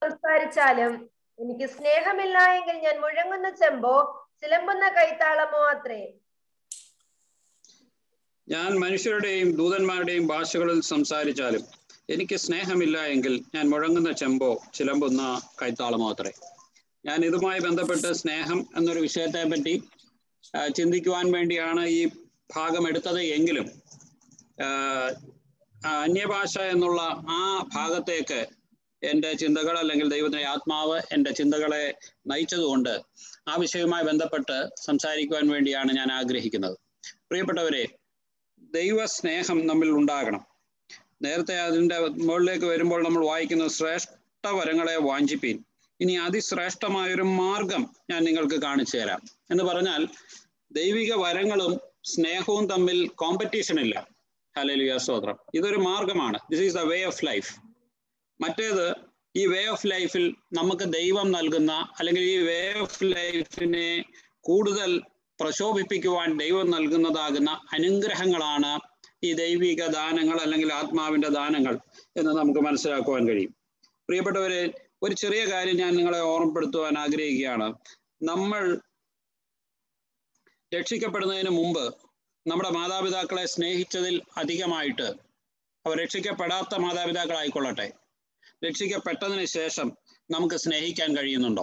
സംസാരിച്ചാലും എനിക്ക് സ്നേഹമില്ല എങ്കിൽ ഞാൻ മുഴങ്ങുന്ന ചെമ്പോ ചിലമ്പുന്ന കൈത്താളമോ അത്രേ ഞാൻ മനുഷ്യരുടെയും ദൂതന്മാരുടെയും ഭാഷകളിൽ സംസാരിച്ചാലും എനിക്ക് സ്നേഹമില്ല എങ്കിൽ ഞാൻ മുഴങ്ങുന്ന ചെമ്പോ ചിലമ്പുന്ന കൈത്താളമോ അത്രേ ഞാൻ ഇതുമായി ബന്ധപ്പെട്ട് സ്നേഹം എന്നൊരു വിഷയത്തെ പറ്റി ആ, ചിന്തിക്കുവാൻ വേണ്ടിയാണ് ഈ ഭാഗം എടുത്തത് എങ്കിലും ആ, ആ, അന്യഭാഷ എന്നുള്ള ആ ഭാഗത്തേക്ക് എൻ്റെ ചിന്തകൾ അല്ലെങ്കിൽ ദൈവത്തിന്റെ ആത്മാവ് എൻ്റെ ചിന്തകളെ നയിച്ചതുകൊണ്ട് ആ വിഷയവുമായി ബന്ധപ്പെട്ട് സംസാരിക്കുവാൻ വേണ്ടിയാണ് ഞാൻ ആഗ്രഹിക്കുന്നത് പ്രിയപ്പെട്ടവരെ ദൈവ സ്നേഹം നമ്മിൽ ഉണ്ടാകണം നേരത്തെ അതിൻ്റെ മുകളിലേക്ക് വരുമ്പോൾ നമ്മൾ വായിക്കുന്നത് ശ്രേഷ്ഠ വരങ്ങളെ വാഞ്ചിപ്പീൻ ഇനി അതിശ്രേഷ്ഠമായൊരു മാർഗം ഞാൻ നിങ്ങൾക്ക് കാണിച്ചു തരാം എന്ന് പറഞ്ഞാൽ ദൈവിക വരങ്ങളും സ്നേഹവും തമ്മിൽ കോമ്പറ്റീഷൻ ഇല്ല ഹലലിയ സ്തോത്രം ഇതൊരു മാർഗമാണ് this is the way of life മറ്റേത് ഈ വേ ഓഫ് ലൈഫിൽ നമുക്ക് ദൈവം നൽകുന്ന അല്ലെങ്കിൽ ഈ വേ ഓഫ് ലൈഫിനെ കൂടുതൽ പ്രശോഭിപ്പിക്കുവാൻ ദൈവം നൽകുന്നതാകുന്ന അനുഗ്രഹങ്ങളാണ് ഈ ദൈവിക ദാനങ്ങൾ അല്ലെങ്കിൽ ആത്മാവിന്റെ ദാനങ്ങൾ എന്ന് നമുക്ക് മനസ്സിലാക്കുവാൻ കഴിയും പ്രിയപ്പെട്ടവരെ ഒരു ചെറിയ കാര്യം ഞാൻ നിങ്ങളെ ഓർമ്മപ്പെടുത്തുവാൻ ആഗ്രഹിക്കുകയാണ് നമ്മൾ രക്ഷിക്കപ്പെടുന്നതിന് മുമ്പ് നമ്മുടെ മാതാപിതാക്കളെ സ്നേഹിച്ചതിൽ അധികമായിട്ട് അവർ രക്ഷിക്കപ്പെടാത്ത മാതാപിതാക്കളായിക്കൊള്ളട്ടെ രക്ഷിക്കപ്പെട്ടതിന് ശേഷം നമുക്ക് സ്നേഹിക്കാൻ കഴിയുന്നുണ്ടോ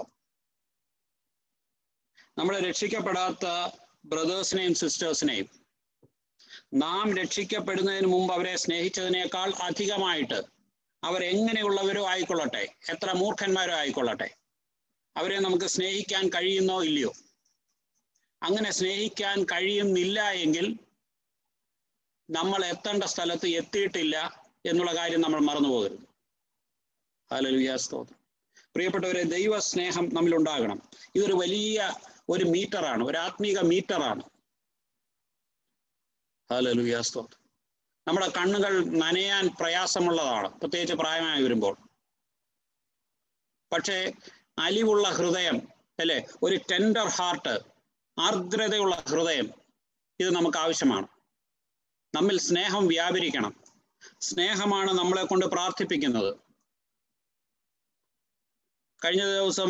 നമ്മൾ രക്ഷിക്കപ്പെടാത്ത ബ്രദേഴ്സിനെയും സിസ്റ്റേഴ്സിനെയും നാം രക്ഷിക്കപ്പെടുന്നതിന് മുമ്പ് അവരെ സ്നേഹിച്ചതിനേക്കാൾ അധികമായിട്ട് അവരെങ്ങനെയുള്ളവരോ ആയിക്കൊള്ളട്ടെ എത്ര മൂർഖന്മാരോ ആയിക്കൊള്ളട്ടെ അവരെ നമുക്ക് സ്നേഹിക്കാൻ കഴിയുന്നോ ഇല്ലയോ അങ്ങനെ സ്നേഹിക്കാൻ കഴിയുന്നില്ല എങ്കിൽ നമ്മൾ എത്തേണ്ട സ്ഥലത്ത് എത്തിയിട്ടില്ല എന്നുള്ള കാര്യം നമ്മൾ മറന്നു പോകരുത് ഹല്ലേലൂയ സ്തോത്രം പ്രിയപ്പെട്ടവരെ ദൈവ സ്നേഹം നമ്മിൽ ഉണ്ടാകണം ഇതൊരു വലിയ ഒരു മീറ്ററാണ് ഒരു ആത്മീക മീറ്ററാണ് ഹല്ലേലൂയ സ്തോത്രം നമ്മുടെ കണ്ണുകൾ നനയാൻ പ്രയാസമുള്ളതാണ് പ്രത്യേകിച്ച് പ്രായമായി വരുമ്പോൾ പക്ഷേ അലിവുള്ള ഹൃദയം അല്ലെ ഒരു ടെൻഡർ ഹാർട്ട് ആർദ്രതയുള്ള ഹൃദയം ഇത് നമുക്ക് ആവശ്യമാണ് നമ്മിൽ സ്നേഹം വ്യാപരിക്കണം സ്നേഹമാണ് നമ്മളെ കൊണ്ട് പ്രാർത്ഥിപ്പിക്കുന്നത് കഴിഞ്ഞ ദിവസം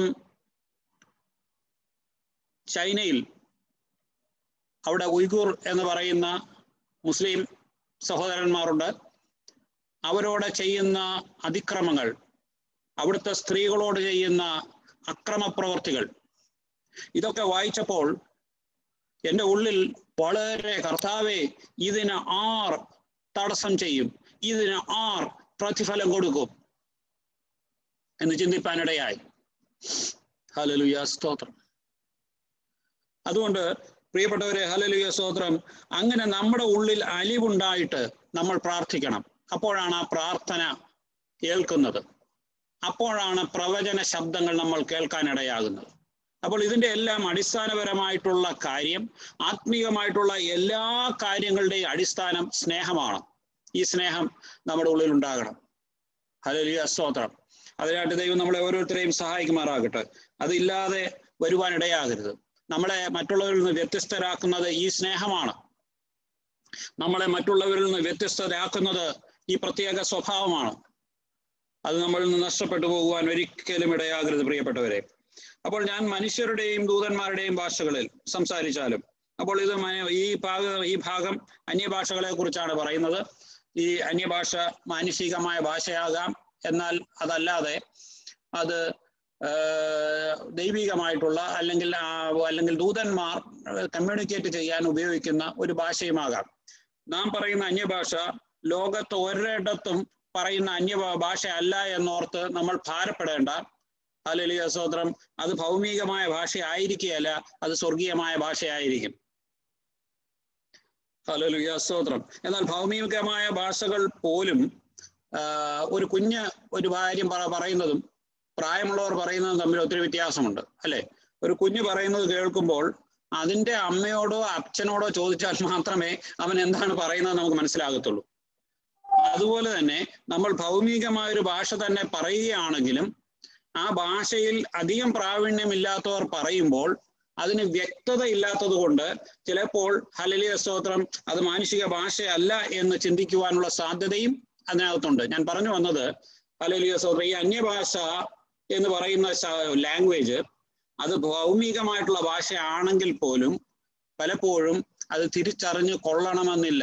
ചൈനയിൽ അവിടെ ഉയ്ഗൂർ എന്ന് പറയുന്ന മുസ്ലിം സഹോദരന്മാരുണ്ട് അവരോട് ചെയ്യുന്ന അതിക്രമങ്ങൾ അവിടുത്തെ സ്ത്രീകളോട് ചെയ്യുന്ന അക്രമപ്രവർത്തികൾ ഇതൊക്കെ വായിച്ചപ്പോൾ എൻ്റെ ഉള്ളിൽ വളരെ കർത്താവെ ഇതിന് ആർ തടസ്സം ചെയ്യും ഇതിന് ആർ പ്രതിഫലം കൊടുക്കും എന്ന് ചിന്തിപ്പാനിടയായി ഹലലുയ സ്തോത്രം അതുകൊണ്ട് പ്രിയപ്പെട്ടവരെ ഹലലുയ സ്തോത്രം അങ്ങനെ നമ്മുടെ ഉള്ളിൽ അലിവുണ്ടായിട്ട് നമ്മൾ പ്രാർത്ഥിക്കണം അപ്പോഴാണ് ആ പ്രാർത്ഥന കേൾക്കുന്നത് അപ്പോഴാണ് പ്രവചന ശബ്ദങ്ങൾ നമ്മൾ കേൾക്കാനിടയാകുന്നത് അപ്പോൾ ഇതിന്റെ എല്ലാം അടിസ്ഥാനപരമായിട്ടുള്ള കാര്യം ആത്മീയമായിട്ടുള്ള എല്ലാ കാര്യങ്ങളുടെയും അടിസ്ഥാനം സ്നേഹമാണ് ഈ സ്നേഹം നമ്മുടെ ഉള്ളിൽ ഉണ്ടാകണം ഹലലിയ സ്തോത്രം അതിനായിട്ട് ദൈവം നമ്മളെ ഓരോരുത്തരെയും സഹായിക്കുമാറാകട്ടെ അതില്ലാതെ വരുവാനിടയാകരുത് നമ്മളെ മറ്റുള്ളവരിൽ നിന്ന് വ്യത്യസ്തരാക്കുന്നത് ഈ സ്നേഹമാണ് നമ്മളെ മറ്റുള്ളവരിൽ നിന്ന് വ്യത്യസ്തരാക്കുന്നത് ഈ പ്രത്യേക സ്വഭാവമാണ് അത് നമ്മളിൽ നിന്ന് നഷ്ടപ്പെട്ടു പോകുവാൻ ഒരിക്കലും ഇടയാകരുത് പ്രിയപ്പെട്ടവരെ അപ്പോൾ ഞാൻ മനുഷ്യരുടെയും ദൂതന്മാരുടെയും ഭാഷകളിൽ സംസാരിച്ചാലും അപ്പോൾ ഇത് മ- ഈ ഭാഗ ഈ ഭാഗം അന്യഭാഷകളെ കുറിച്ചാണ് പറയുന്നത് ഈ അന്യഭാഷ മാനുഷികമായ ഭാഷയാകാം എന്നാൽ അതല്ലാതെ അത് ആ, ദൈവികമായിട്ടുള്ള അല്ലെങ്കിൽ ആ, അല്ലെങ്കിൽ ദൂതന്മാർ കമ്മ്യൂണിക്കേറ്റ് ചെയ്യാൻ ഉപയോഗിക്കുന്ന ഒരു ഭാഷയുമാകാം നാം പറയുന്ന അന്യഭാഷ ലോകത്ത് ഒരിടത്തും പറയുന്ന അന്യ ഭാഷ അല്ല എന്നോർത്ത് നമ്മൾ ഭാരപ്പെടേണ്ട ഹല്ലേലൂയ സ്തോത്രം അത് ഭൗമികമായ ഭാഷ ആയിരിക്കുകയല്ല അത് സ്വർഗീയമായ ഭാഷയായിരിക്കും ഹല്ലേലൂയ സ്തോത്രം എന്നാൽ ഭൗമികമായ ഭാഷകൾ പോലും ആ, ഒരു കുഞ്ഞ് ഒരു കാര്യം പറ പറയുന്നതും പ്രായമുള്ളവർ പറയുന്നതും തമ്മിൽ ഒത്തിരി വ്യത്യാസമുണ്ട് അല്ലെ ഒരു കുഞ്ഞ് പറയുന്നത് കേൾക്കുമ്പോൾ അതിന്റെ അമ്മയോടോ അച്ഛനോടോ ചോദിച്ചാൽ മാത്രമേ അവൻ എന്താണ് പറയുന്നത് നമുക്ക് മനസ്സിലാകത്തുള്ളൂ അതുപോലെ തന്നെ നമ്മൾ ഭൗമികമായ ഒരു ഭാഷ തന്നെ പറയുകയാണെങ്കിലും ആ ഭാഷയിൽ അധികം പ്രാവീണ്യമില്ലാത്തവർ പറയുമ്പോൾ അതിന് വ്യക്തത ഇല്ലാത്തത് കൊണ്ട് ചിലപ്പോൾ ഹലലിയ സ്തോത്രം അത് മാനുഷിക ഭാഷയല്ല എന്ന് ചിന്തിക്കുവാനുള്ള സാധ്യതയും അതിനകത്തുണ്ട് ഞാൻ പറഞ്ഞു വന്നത് ഹലലിയ സ്തോത്രം ഈ അന്യഭാഷ എന്ന് പറയുന്ന ലാംഗ്വേജ് അത് ഭൗമികമായിട്ടുള്ള ഭാഷയാണെങ്കിൽ പോലും പലപ്പോഴും അത് തിരിച്ചറിഞ്ഞ് കൊള്ളണമെന്നില്ല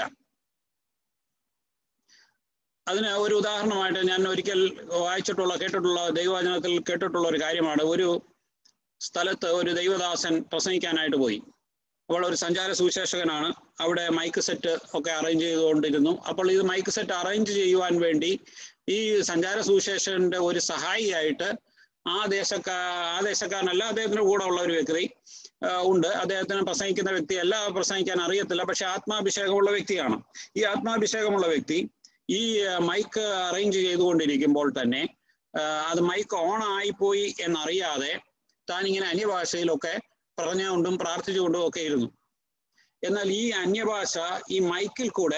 അതിന് ഒരു ഉദാഹരണമായിട്ട് ഞാൻ ഒരിക്കൽ വായിച്ചിട്ടുള്ള കേട്ടിട്ടുള്ള ദൈവവചനത്തിൽ കേട്ടിട്ടുള്ള ഒരു കാര്യമാണ് ഒരു സ്ഥലത്ത് ഒരു ദൈവദാസൻ പ്രസംഗിക്കാനായിട്ട് പോയി അപ്പോൾ ഒരു സഞ്ചാര സുവിശേഷകനാണ് അവിടെ മൈക്ക് സെറ്റ് ഒക്കെ അറേഞ്ച് ചെയ്തുകൊണ്ടിരുന്നു അപ്പോൾ ഇത് മൈക്ക് സെറ്റ് അറേഞ്ച് ചെയ്യുവാൻ വേണ്ടി ഈ സഞ്ചാര സുവിശേഷന്റെ ഒരു സഹായിയായിട്ട് ആ ദേശക്കാ ആ ദേശക്കാരനല്ല അദ്ദേഹത്തിന് കൂടെ ഉള്ള ഒരു വ്യക്തി ആ, ഉണ്ട് അദ്ദേഹത്തിന് പ്രസംഗിക്കുന്ന വ്യക്തിയല്ല പ്രസംഗിക്കാൻ അറിയത്തില്ല പക്ഷെ ആത്മാഭിഷേകമുള്ള വ്യക്തിയാണ് ഈ ആത്മാഭിഷേകമുള്ള വ്യക്തി ഈ ആ, മൈക്ക് അറേഞ്ച് ചെയ്തുകൊണ്ടിരിക്കുമ്പോൾ തന്നെ ആ, അത് മൈക്ക് ഓൺ ആയിപ്പോയി എന്നറിയാതെ താൻ ഇങ്ങനെ അന്യഭാഷയിലൊക്കെ പറഞ്ഞുകൊണ്ടും പ്രാർത്ഥിച്ചുകൊണ്ടും ഒക്കെ ഇരുന്നു എന്നാൽ ഈ അന്യഭാഷ ഈ മൈക്കിൽ കൂടെ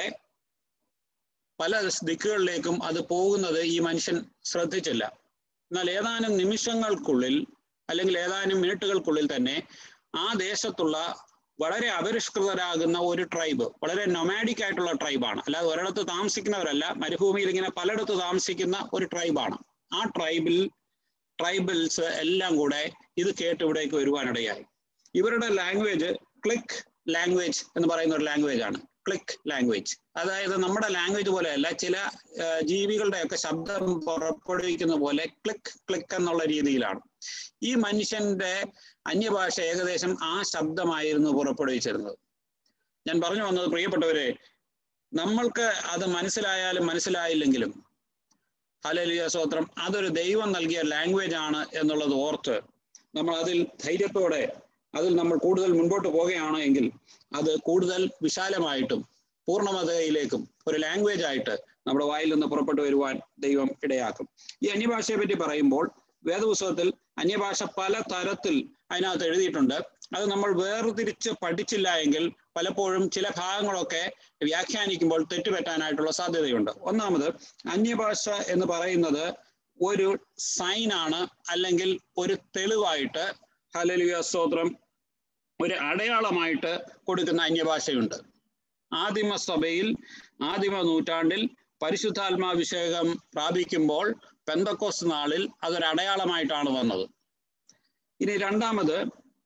പല ദിക്കുകളിലേക്കും അത് പോകുന്നത് ഈ മനുഷ്യൻ ശ്രദ്ധിച്ചില്ല എന്നാൽ ഏതാനും നിമിഷങ്ങൾക്കുള്ളിൽ അല്ലെങ്കിൽ ഏതാനും മിനിറ്റുകൾക്കുള്ളിൽ തന്നെ ആ ദേശത്തുള്ള വളരെ അപരിഷ്കൃതരാകുന്ന ഒരു ട്രൈബ് വളരെ നൊമാഡിക് ആയിട്ടുള്ള ട്രൈബാണ് അല്ലാതെ ഒരിടത്ത് താമസിക്കുന്നവരല്ല മരുഭൂമിയിൽ ഇങ്ങനെ പലയിടത്ത് താമസിക്കുന്ന ഒരു ട്രൈബാണ് ആ ട്രൈബിൽ ട്രൈബൽസ് എല്ലാം കൂടെ ഇത് കേട്ട് ഇവിടേക്ക് വരുവാനിടയായി ഇവരുടെ ലാംഗ്വേജ് ക്ലിക്ക് ലാംഗ്വേജ് എന്ന് പറയുന്ന ഒരു ലാംഗ്വേജ് ആണ് ക്ലിക്ക് ലാംഗ്വേജ് അതായത് നമ്മുടെ ലാംഗ്വേജ് പോലെയല്ല ചില ആ, ജീവികളുടെയൊക്കെ ശബ്ദം പുറപ്പെടുവിക്കുന്ന പോലെ ക്ലിക്ക് ക്ലിക്ക് എന്നുള്ള രീതിയിലാണ് ഈ മനുഷ്യന്റെ അന്യഭാഷ ഏകദേശം ആ ശബ്ദമായിരുന്നു പുറപ്പെടുവിച്ചിരുന്നത് ഞാൻ പറഞ്ഞു വന്നത് പ്രിയപ്പെട്ടവരെ നമ്മൾക്ക് അത് മനസ്സിലായാലും മനസ്സിലായില്ലെങ്കിലും ഹലലിയ സ്തോത്രം അതൊരു ദൈവം നൽകിയ ലാംഗ്വേജ് ആണ് എന്നുള്ളത് ഓർത്ത് നമ്മൾ അതിൽ ധൈര്യത്തോടെ അതിൽ നമ്മൾ കൂടുതൽ മുൻപോട്ട് പോകുകയാണ് എങ്കിൽ അത് കൂടുതൽ വിശാലമായിട്ടും പൂർണ്ണമതയിലേക്കും ഒരു ലാംഗ്വേജ് ആയിട്ട് നമ്മുടെ വായിൽ നിന്ന് പുറപ്പെട്ടു വരുവാൻ ദൈവം ഇടയാക്കും ഈ അന്യഭാഷയെ പറ്റി പറയുമ്പോൾ വേദപുസ്തകത്തിൽ അന്യഭാഷ പല തരത്തിൽ അതിനകത്ത് എഴുതിയിട്ടുണ്ട് അത് നമ്മൾ വേർതിരിച്ച് പഠിച്ചില്ല എങ്കിൽ പലപ്പോഴും ചില ഭാഗങ്ങളൊക്കെ വ്യാഖ്യാനിക്കുമ്പോൾ തെറ്റുപറ്റാനായിട്ടുള്ള സാധ്യതയുണ്ട് ഒന്നാമത് അന്യഭാഷ എന്ന് പറയുന്നത് ഒരു സൈനാണ് അല്ലെങ്കിൽ ഒരു തെളിവായിട്ട് ഹലലിയ സ്തോത്രം ഒരു അടയാളമായിട്ട് കൊടുക്കുന്ന അന്യഭാഷയുണ്ട് ആദിമ സഭയിൽ ആദിമ നൂറ്റാണ്ടിൽ പരിശുദ്ധാത്മാഭിഷേകം പ്രാപിക്കുമ്പോൾ പെന്തക്കോസ് നാളിൽ അതൊരു അടയാളമായിട്ടാണ് വന്നത് ഇനി രണ്ടാമത്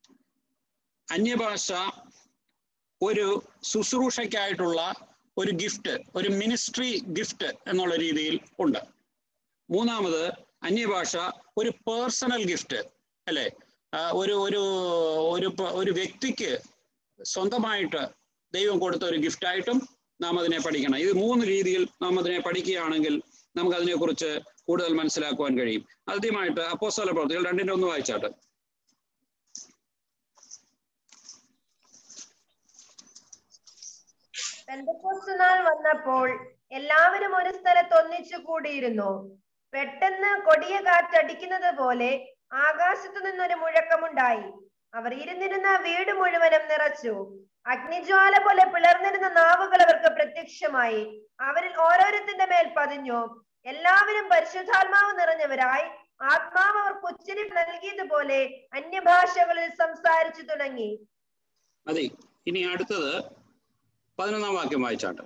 അന്യഭാഷ ഒരു ശുശ്രൂഷയ്ക്കായിട്ടുള്ള ഒരു ഗിഫ്റ്റ് ഒരു മിനിസ്ട്രി ഗിഫ്റ്റ് എന്നുള്ള രീതിയിൽ ഉണ്ട് മൂന്നാമത് അന്യഭാഷ ഒരു പേഴ്സണൽ ഗിഫ്റ്റ് അല്ലെ ആ, ഒരു ഒരു ഒരു പ- ഒരു വ്യക്തിക്ക് സ്വന്തമായിട്ട് ദൈവം കൊടുത്ത ഒരു ഗിഫ്റ്റായിട്ടും നാം അതിനെ പഠിക്കണം ഇത് മൂന്ന് രീതിയിൽ നാം അതിനെ പഠിക്കുകയാണെങ്കിൽ നമുക്ക് അതിനെക്കുറിച്ച് കൂടുതൽ മനസ്സിലാക്കുവാൻ കഴിയും ആദ്യമായിട്ട് അപ്പോസ്തല പ്രവർത്തികൾ രണ്ടിന്റെ ഒന്ന് വായിച്ചാട്ട് പെന്തക്കോസ്ത് നാൾ വന്നപ്പോൾ എല്ലാവരും ഒരു സ്ഥലത്ത് ഒന്നിച്ചു കൂടിയിരുന്നു പെട്ടെന്ന് കൊടിയ കാറ്റടിക്കുന്നത് പോലെ ആകാശത്തു നിന്നൊരു മുഴക്കമുണ്ടായി അവർ ഇരുന്നിരുന്ന വീട് മുഴുവനും നിറച്ചു അഗ്നിജ്വാല പോലെ പിളർന്നിരുന്ന നാവുകൾ അവർക്ക് പ്രത്യക്ഷമായി അവരിൽ ഓരോരുത്തിന്റെ മേൽ പതിഞ്ഞു എല്ലാവരും പരിശുദ്ധാത്മാവ് നിറഞ്ഞവരായി ആത്മാവ് അവർക്ക് ഉച്ചരി നൽകിയതുപോലെ അന്യഭാഷകളിൽ സംസാരിച്ചു തുടങ്ങി മതി ഇനി അടുത്തത് പതിനൊന്നാം വാക്യം വായിച്ചാട്ട്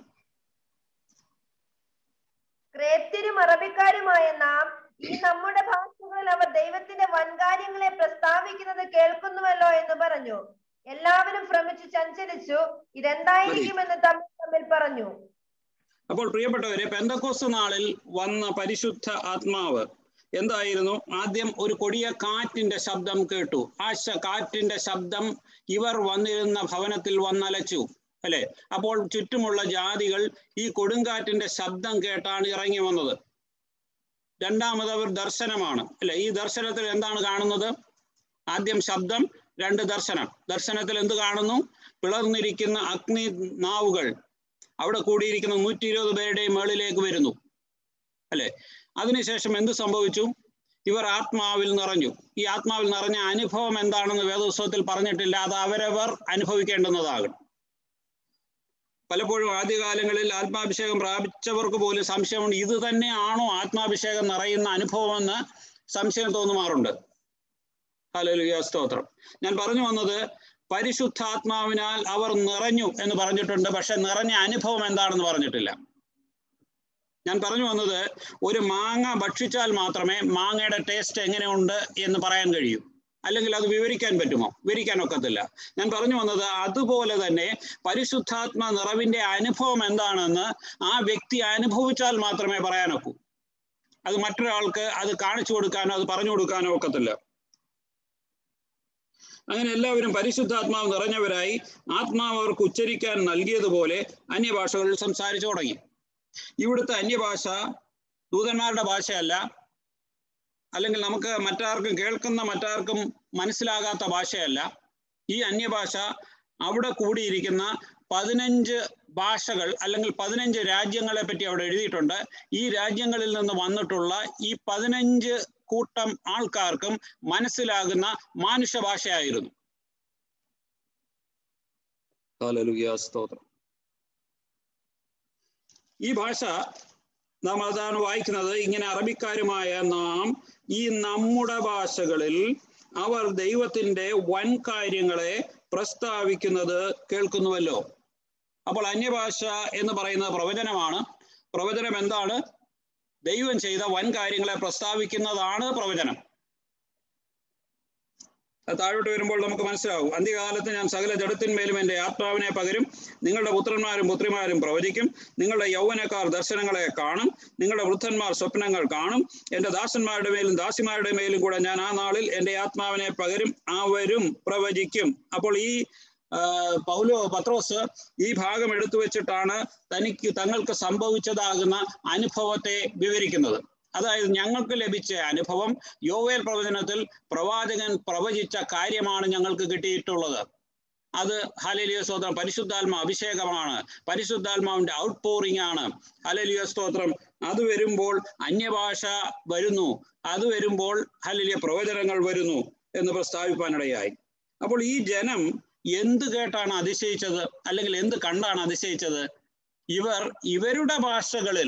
ക്രേത്യരും അറബിക്കാരുമായ നാം ഈ നമ്മുടെ ഭാഷകളിൽ അവർ ദൈവത്തിന്റെ വൻകാര്യങ്ങളെ പ്രസ്താവിക്കുന്നത് കേൾക്കുന്നുവല്ലോ എന്ന് പറഞ്ഞു എല്ലാവരും ഭ്രമിച്ചു ചഞ്ചലിച്ചു ഇതെന്തായിരിക്കുമെന്ന് തമ്മിൽ തമ്മിൽ പറഞ്ഞു അപ്പോൾ പ്രിയപ്പെട്ടവരെ പെന്തക്കോസ് നാളിൽ വന്ന പരിശുദ്ധ ആത്മാവ് എന്തായിരുന്നു ആദ്യം ഒരു കൊടിയ കാറ്റിന്റെ ശബ്ദം കേട്ടു ആ ശ- കാറ്റിന്റെ ശബ്ദം ഇവർ വന്നിരുന്ന ഭവനത്തിൽ വന്നലച്ചു അല്ലെ അപ്പോൾ ചുറ്റുമുള്ള ജാതികൾ ഈ കൊടുങ്കാറ്റിന്റെ ശബ്ദം കേട്ടാണ് ഇറങ്ങി വന്നത് രണ്ടാമത് അവർ ദർശനമാണ് അല്ലെ ഈ ദർശനത്തിൽ എന്താണ് കാണുന്നത് ആദ്യം ശബ്ദം രണ്ട് ദർശനം ദർശനത്തിൽ എന്ത് കാണുന്നു പിളർന്നിരിക്കുന്ന അഗ്നി നാവുകൾ അവിടെ കൂടിയിരിക്കുന്ന നൂറ്റി ഇരുപത് പേരുടെയും മേളിലേക്ക് വരുന്നു അല്ലെ അതിനുശേഷം എന്ത് സംഭവിച്ചു ഇവർ ആത്മാവിൽ നിറഞ്ഞു ഈ ആത്മാവിൽ നിറഞ്ഞ അനുഭവം എന്താണെന്ന് വേദോത്സവത്തിൽ പറഞ്ഞിട്ടില്ല അത് അവരവർ അനുഭവിക്കേണ്ടുന്നതാകണം പലപ്പോഴും ആദ്യകാലങ്ങളിൽ ആത്മാഭിഷേകം പ്രാപിച്ചവർക്ക് പോലും സംശയമുണ്ട് ഇത് തന്നെയാണോ ആത്മാഭിഷേകം നിറയുന്ന അനുഭവമെന്ന് സംശയം തോന്നുമാറുണ്ട് ഹല്ലേലൂയ സ്തോത്രം ഞാൻ പറഞ്ഞു വന്നത് പരിശുദ്ധാത്മാവിനാൽ അവർ നിറഞ്ഞു എന്ന് പറഞ്ഞിട്ടുണ്ട് പക്ഷെ നിറഞ്ഞ അനുഭവം എന്താണെന്ന് പറഞ്ഞിട്ടില്ല ഞാൻ പറഞ്ഞു വന്നത് ഒരു മാങ്ങ ഭക്ഷിച്ചാൽ മാത്രമേ മാങ്ങയുടെ ടേസ്റ്റ് എങ്ങനെയുണ്ട് എന്ന് പറയാൻ കഴിയൂ അല്ലെങ്കിൽ അത് വിവരിക്കാൻ പറ്റുമോ വിവരിക്കാൻ ഒക്കത്തില്ല ഞാൻ പറഞ്ഞു വന്നത് അതുപോലെ തന്നെ പരിശുദ്ധാത്മ നിറവിന്റെ അനുഭവം എന്താണെന്ന് ആ വ്യക്തി അനുഭവിച്ചാൽ മാത്രമേ പറയാനൊക്കൂ അത് മറ്റൊരാൾക്ക് അത് കാണിച്ചു കൊടുക്കാനോ അത് പറഞ്ഞു കൊടുക്കാനോ ഒക്കത്തില്ല അങ്ങനെ എല്ലാവരും പരിശുദ്ധാത്മാവ് നിറഞ്ഞവരായി ആത്മാവ് അവർക്ക് ഉച്ചരിക്കാൻ നൽകിയതുപോലെ അന്യഭാഷകളിൽ സംസാരിച്ചു തുടങ്ങി ഇവിടുത്തെ അന്യഭാഷ ദൂതന്മാരുടെ ഭാഷയല്ല അല്ലെങ്കിൽ നമുക്ക് മറ്റാർക്കും കേൾക്കുന്ന മറ്റാർക്കും മനസ്സിലാകാത്ത ഭാഷയല്ല ഈ അന്യഭാഷ അവിടെ കൂടിയിരിക്കുന്ന പതിനഞ്ച് ഭാഷകൾ അല്ലെങ്കിൽ പതിനഞ്ച് രാജ്യങ്ങളെ പറ്റി അവിടെ എഴുതിയിട്ടുണ്ട് ഈ രാജ്യങ്ങളിൽ നിന്ന് വന്നിട്ടുള്ള ഈ പതിനഞ്ച് കൂട്ടം ആൾക്കാർക്കും മനസ്സിലാകുന്ന മാനുഷ ഭാഷയായിരുന്നു സ്തോത്രം ഈ ഭാഷ നാം അതാണ് വായിക്കുന്നത് ഇങ്ങനെ അറബിക്കാരുമായ നാം ഈ നമ്മുടെ ഭാഷകളിൽ അവർ ദൈവത്തിന്റെ വൻ കാര്യങ്ങളെ പ്രസ്താവിക്കുന്നത് കേൾക്കുന്നുവല്ലോ അപ്പോൾ അന്യഭാഷ എന്ന് പറയുന്നത് പ്രവചനമാണ് പ്രവചനം എന്താണ് ദൈവം ചെയ്ത വൻ കാര്യങ്ങളെ പ്രസ്താവിക്കുന്നതാണ് പ്രവചനം താഴോട്ട് വരുമ്പോൾ നമുക്ക് മനസ്സിലാവും അന്ത്യകാലത്ത് ഞാൻ സകല ജഡത്തിന്മേലും എൻ്റെ ആത്മാവിനെ പകരും നിങ്ങളുടെ പുത്രന്മാരും പുത്രിമാരും പ്രവചിക്കും നിങ്ങളുടെ യൗവനക്കാർ ദർശനങ്ങളെ കാണും നിങ്ങളുടെ വൃദ്ധന്മാർ സ്വപ്നങ്ങൾ കാണും എൻ്റെ ദാസന്മാരുടെ മേലും ദാസിമാരുടെ മേലും കൂടെ ഞാൻ ആ നാളിൽ എൻ്റെ ആത്മാവിനെ പകരും അവരും പ്രവചിക്കും അപ്പോൾ ഈ പൗലോ പത്രോസ് ഈ ഭാഗം എടുത്തു വെച്ചിട്ടാണ് തനിക്ക് തങ്ങൾക്ക് സംഭവിച്ചതാകുന്ന അനുഭവത്തെ വിവരിക്കുന്നത് അതായത് ഞങ്ങൾക്ക് ലഭിച്ച അനുഭവം യോവേൽ പ്രവചനത്തിൽ പ്രവാചകൻ പ്രവചിച്ച കാര്യമാണ് ഞങ്ങൾക്ക് കിട്ടിയിട്ടുള്ളത് അത് ഹലലിയ സ്തോത്രം പരിശുദ്ധാത്മ അഭിഷേകമാണ് പരിശുദ്ധാത്മാവിന്റെ ഔട്ട് പോറിംഗ് ആണ് ഹലലിയ സ്തോത്രം അത് വരുമ്പോൾ അന്യഭാഷ വരുന്നു അത് വരുമ്പോൾ ഹലലിയ പ്രവചനങ്ങൾ വരുന്നു എന്ന് പ്രസ്താവിപ്പാനിടയായി അപ്പോൾ ഈ ജനം എന്ത് കേട്ടാണ് അതിശയിച്ചത് അല്ലെങ്കിൽ എന്ത് കണ്ടാണ് അതിശയിച്ചത് ഇവർ ഇവരുടെ ഭാഷകളിൽ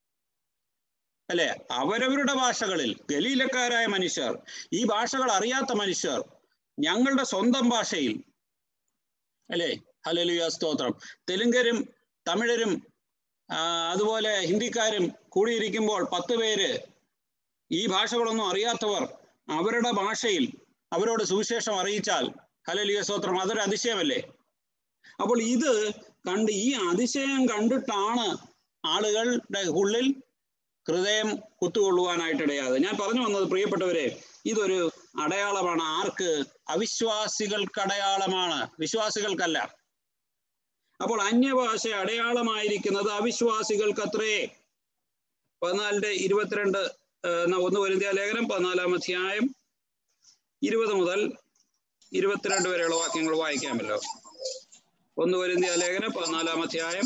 അല്ലെ അവരവരുടെ ഭാഷകളിൽ ഗലീലക്കാരായ മനുഷ്യർ ഈ ഭാഷകൾ അറിയാത്ത മനുഷ്യർ ഞങ്ങളുടെ സ്വന്തം ഭാഷയിൽ അല്ലെ ഹലലുയ സ്തോത്രം തെലുങ്കരും തമിഴരും അതുപോലെ ഹിന്ദിക്കാരും കൂടിയിരിക്കുമ്പോൾ പത്ത് പേര് ഈ ഭാഷകളൊന്നും അറിയാത്തവർ അവരുടെ ഭാഷയിൽ അവരോട് സുവിശേഷം അറിയിച്ചാൽ ഹലലിയ സ്തോത്രം അതൊരു അതിശയമല്ലേ അപ്പോൾ ഇത് കണ്ട് ഈ അതിശയം കണ്ടിട്ടാണ് ആളുകളുടെ ഉള്ളിൽ ഹൃദയം കുത്തുകൊള്ളുവാനായിട്ടിടയാതെ ഞാൻ പറഞ്ഞു വന്നത് പ്രിയപ്പെട്ടവരെ ഇതൊരു അടയാളമാണ് ആർക്ക് അവിശ്വാസികൾക്ക് അടയാളമാണ് വിശ്വാസികൾക്കല്ല അപ്പോൾ അന്യഭാഷ അടയാളമായിരിക്കുന്നത് അവിശ്വാസികൾക്കത്രേ പതിനാലിന്റെ ഇരുപത്തിരണ്ട് ഒന്ന് വരുന്ന ലേഖനം പതിനാലാം അധ്യായം ഇരുപത് മുതൽ ഇരുപത്തിരണ്ട് വരെയുള്ള വാക്യങ്ങൾ വായിക്കാമല്ലോ ഒന്ന് വരുന്ന ലേഖനം പതിനാലാം അധ്യായം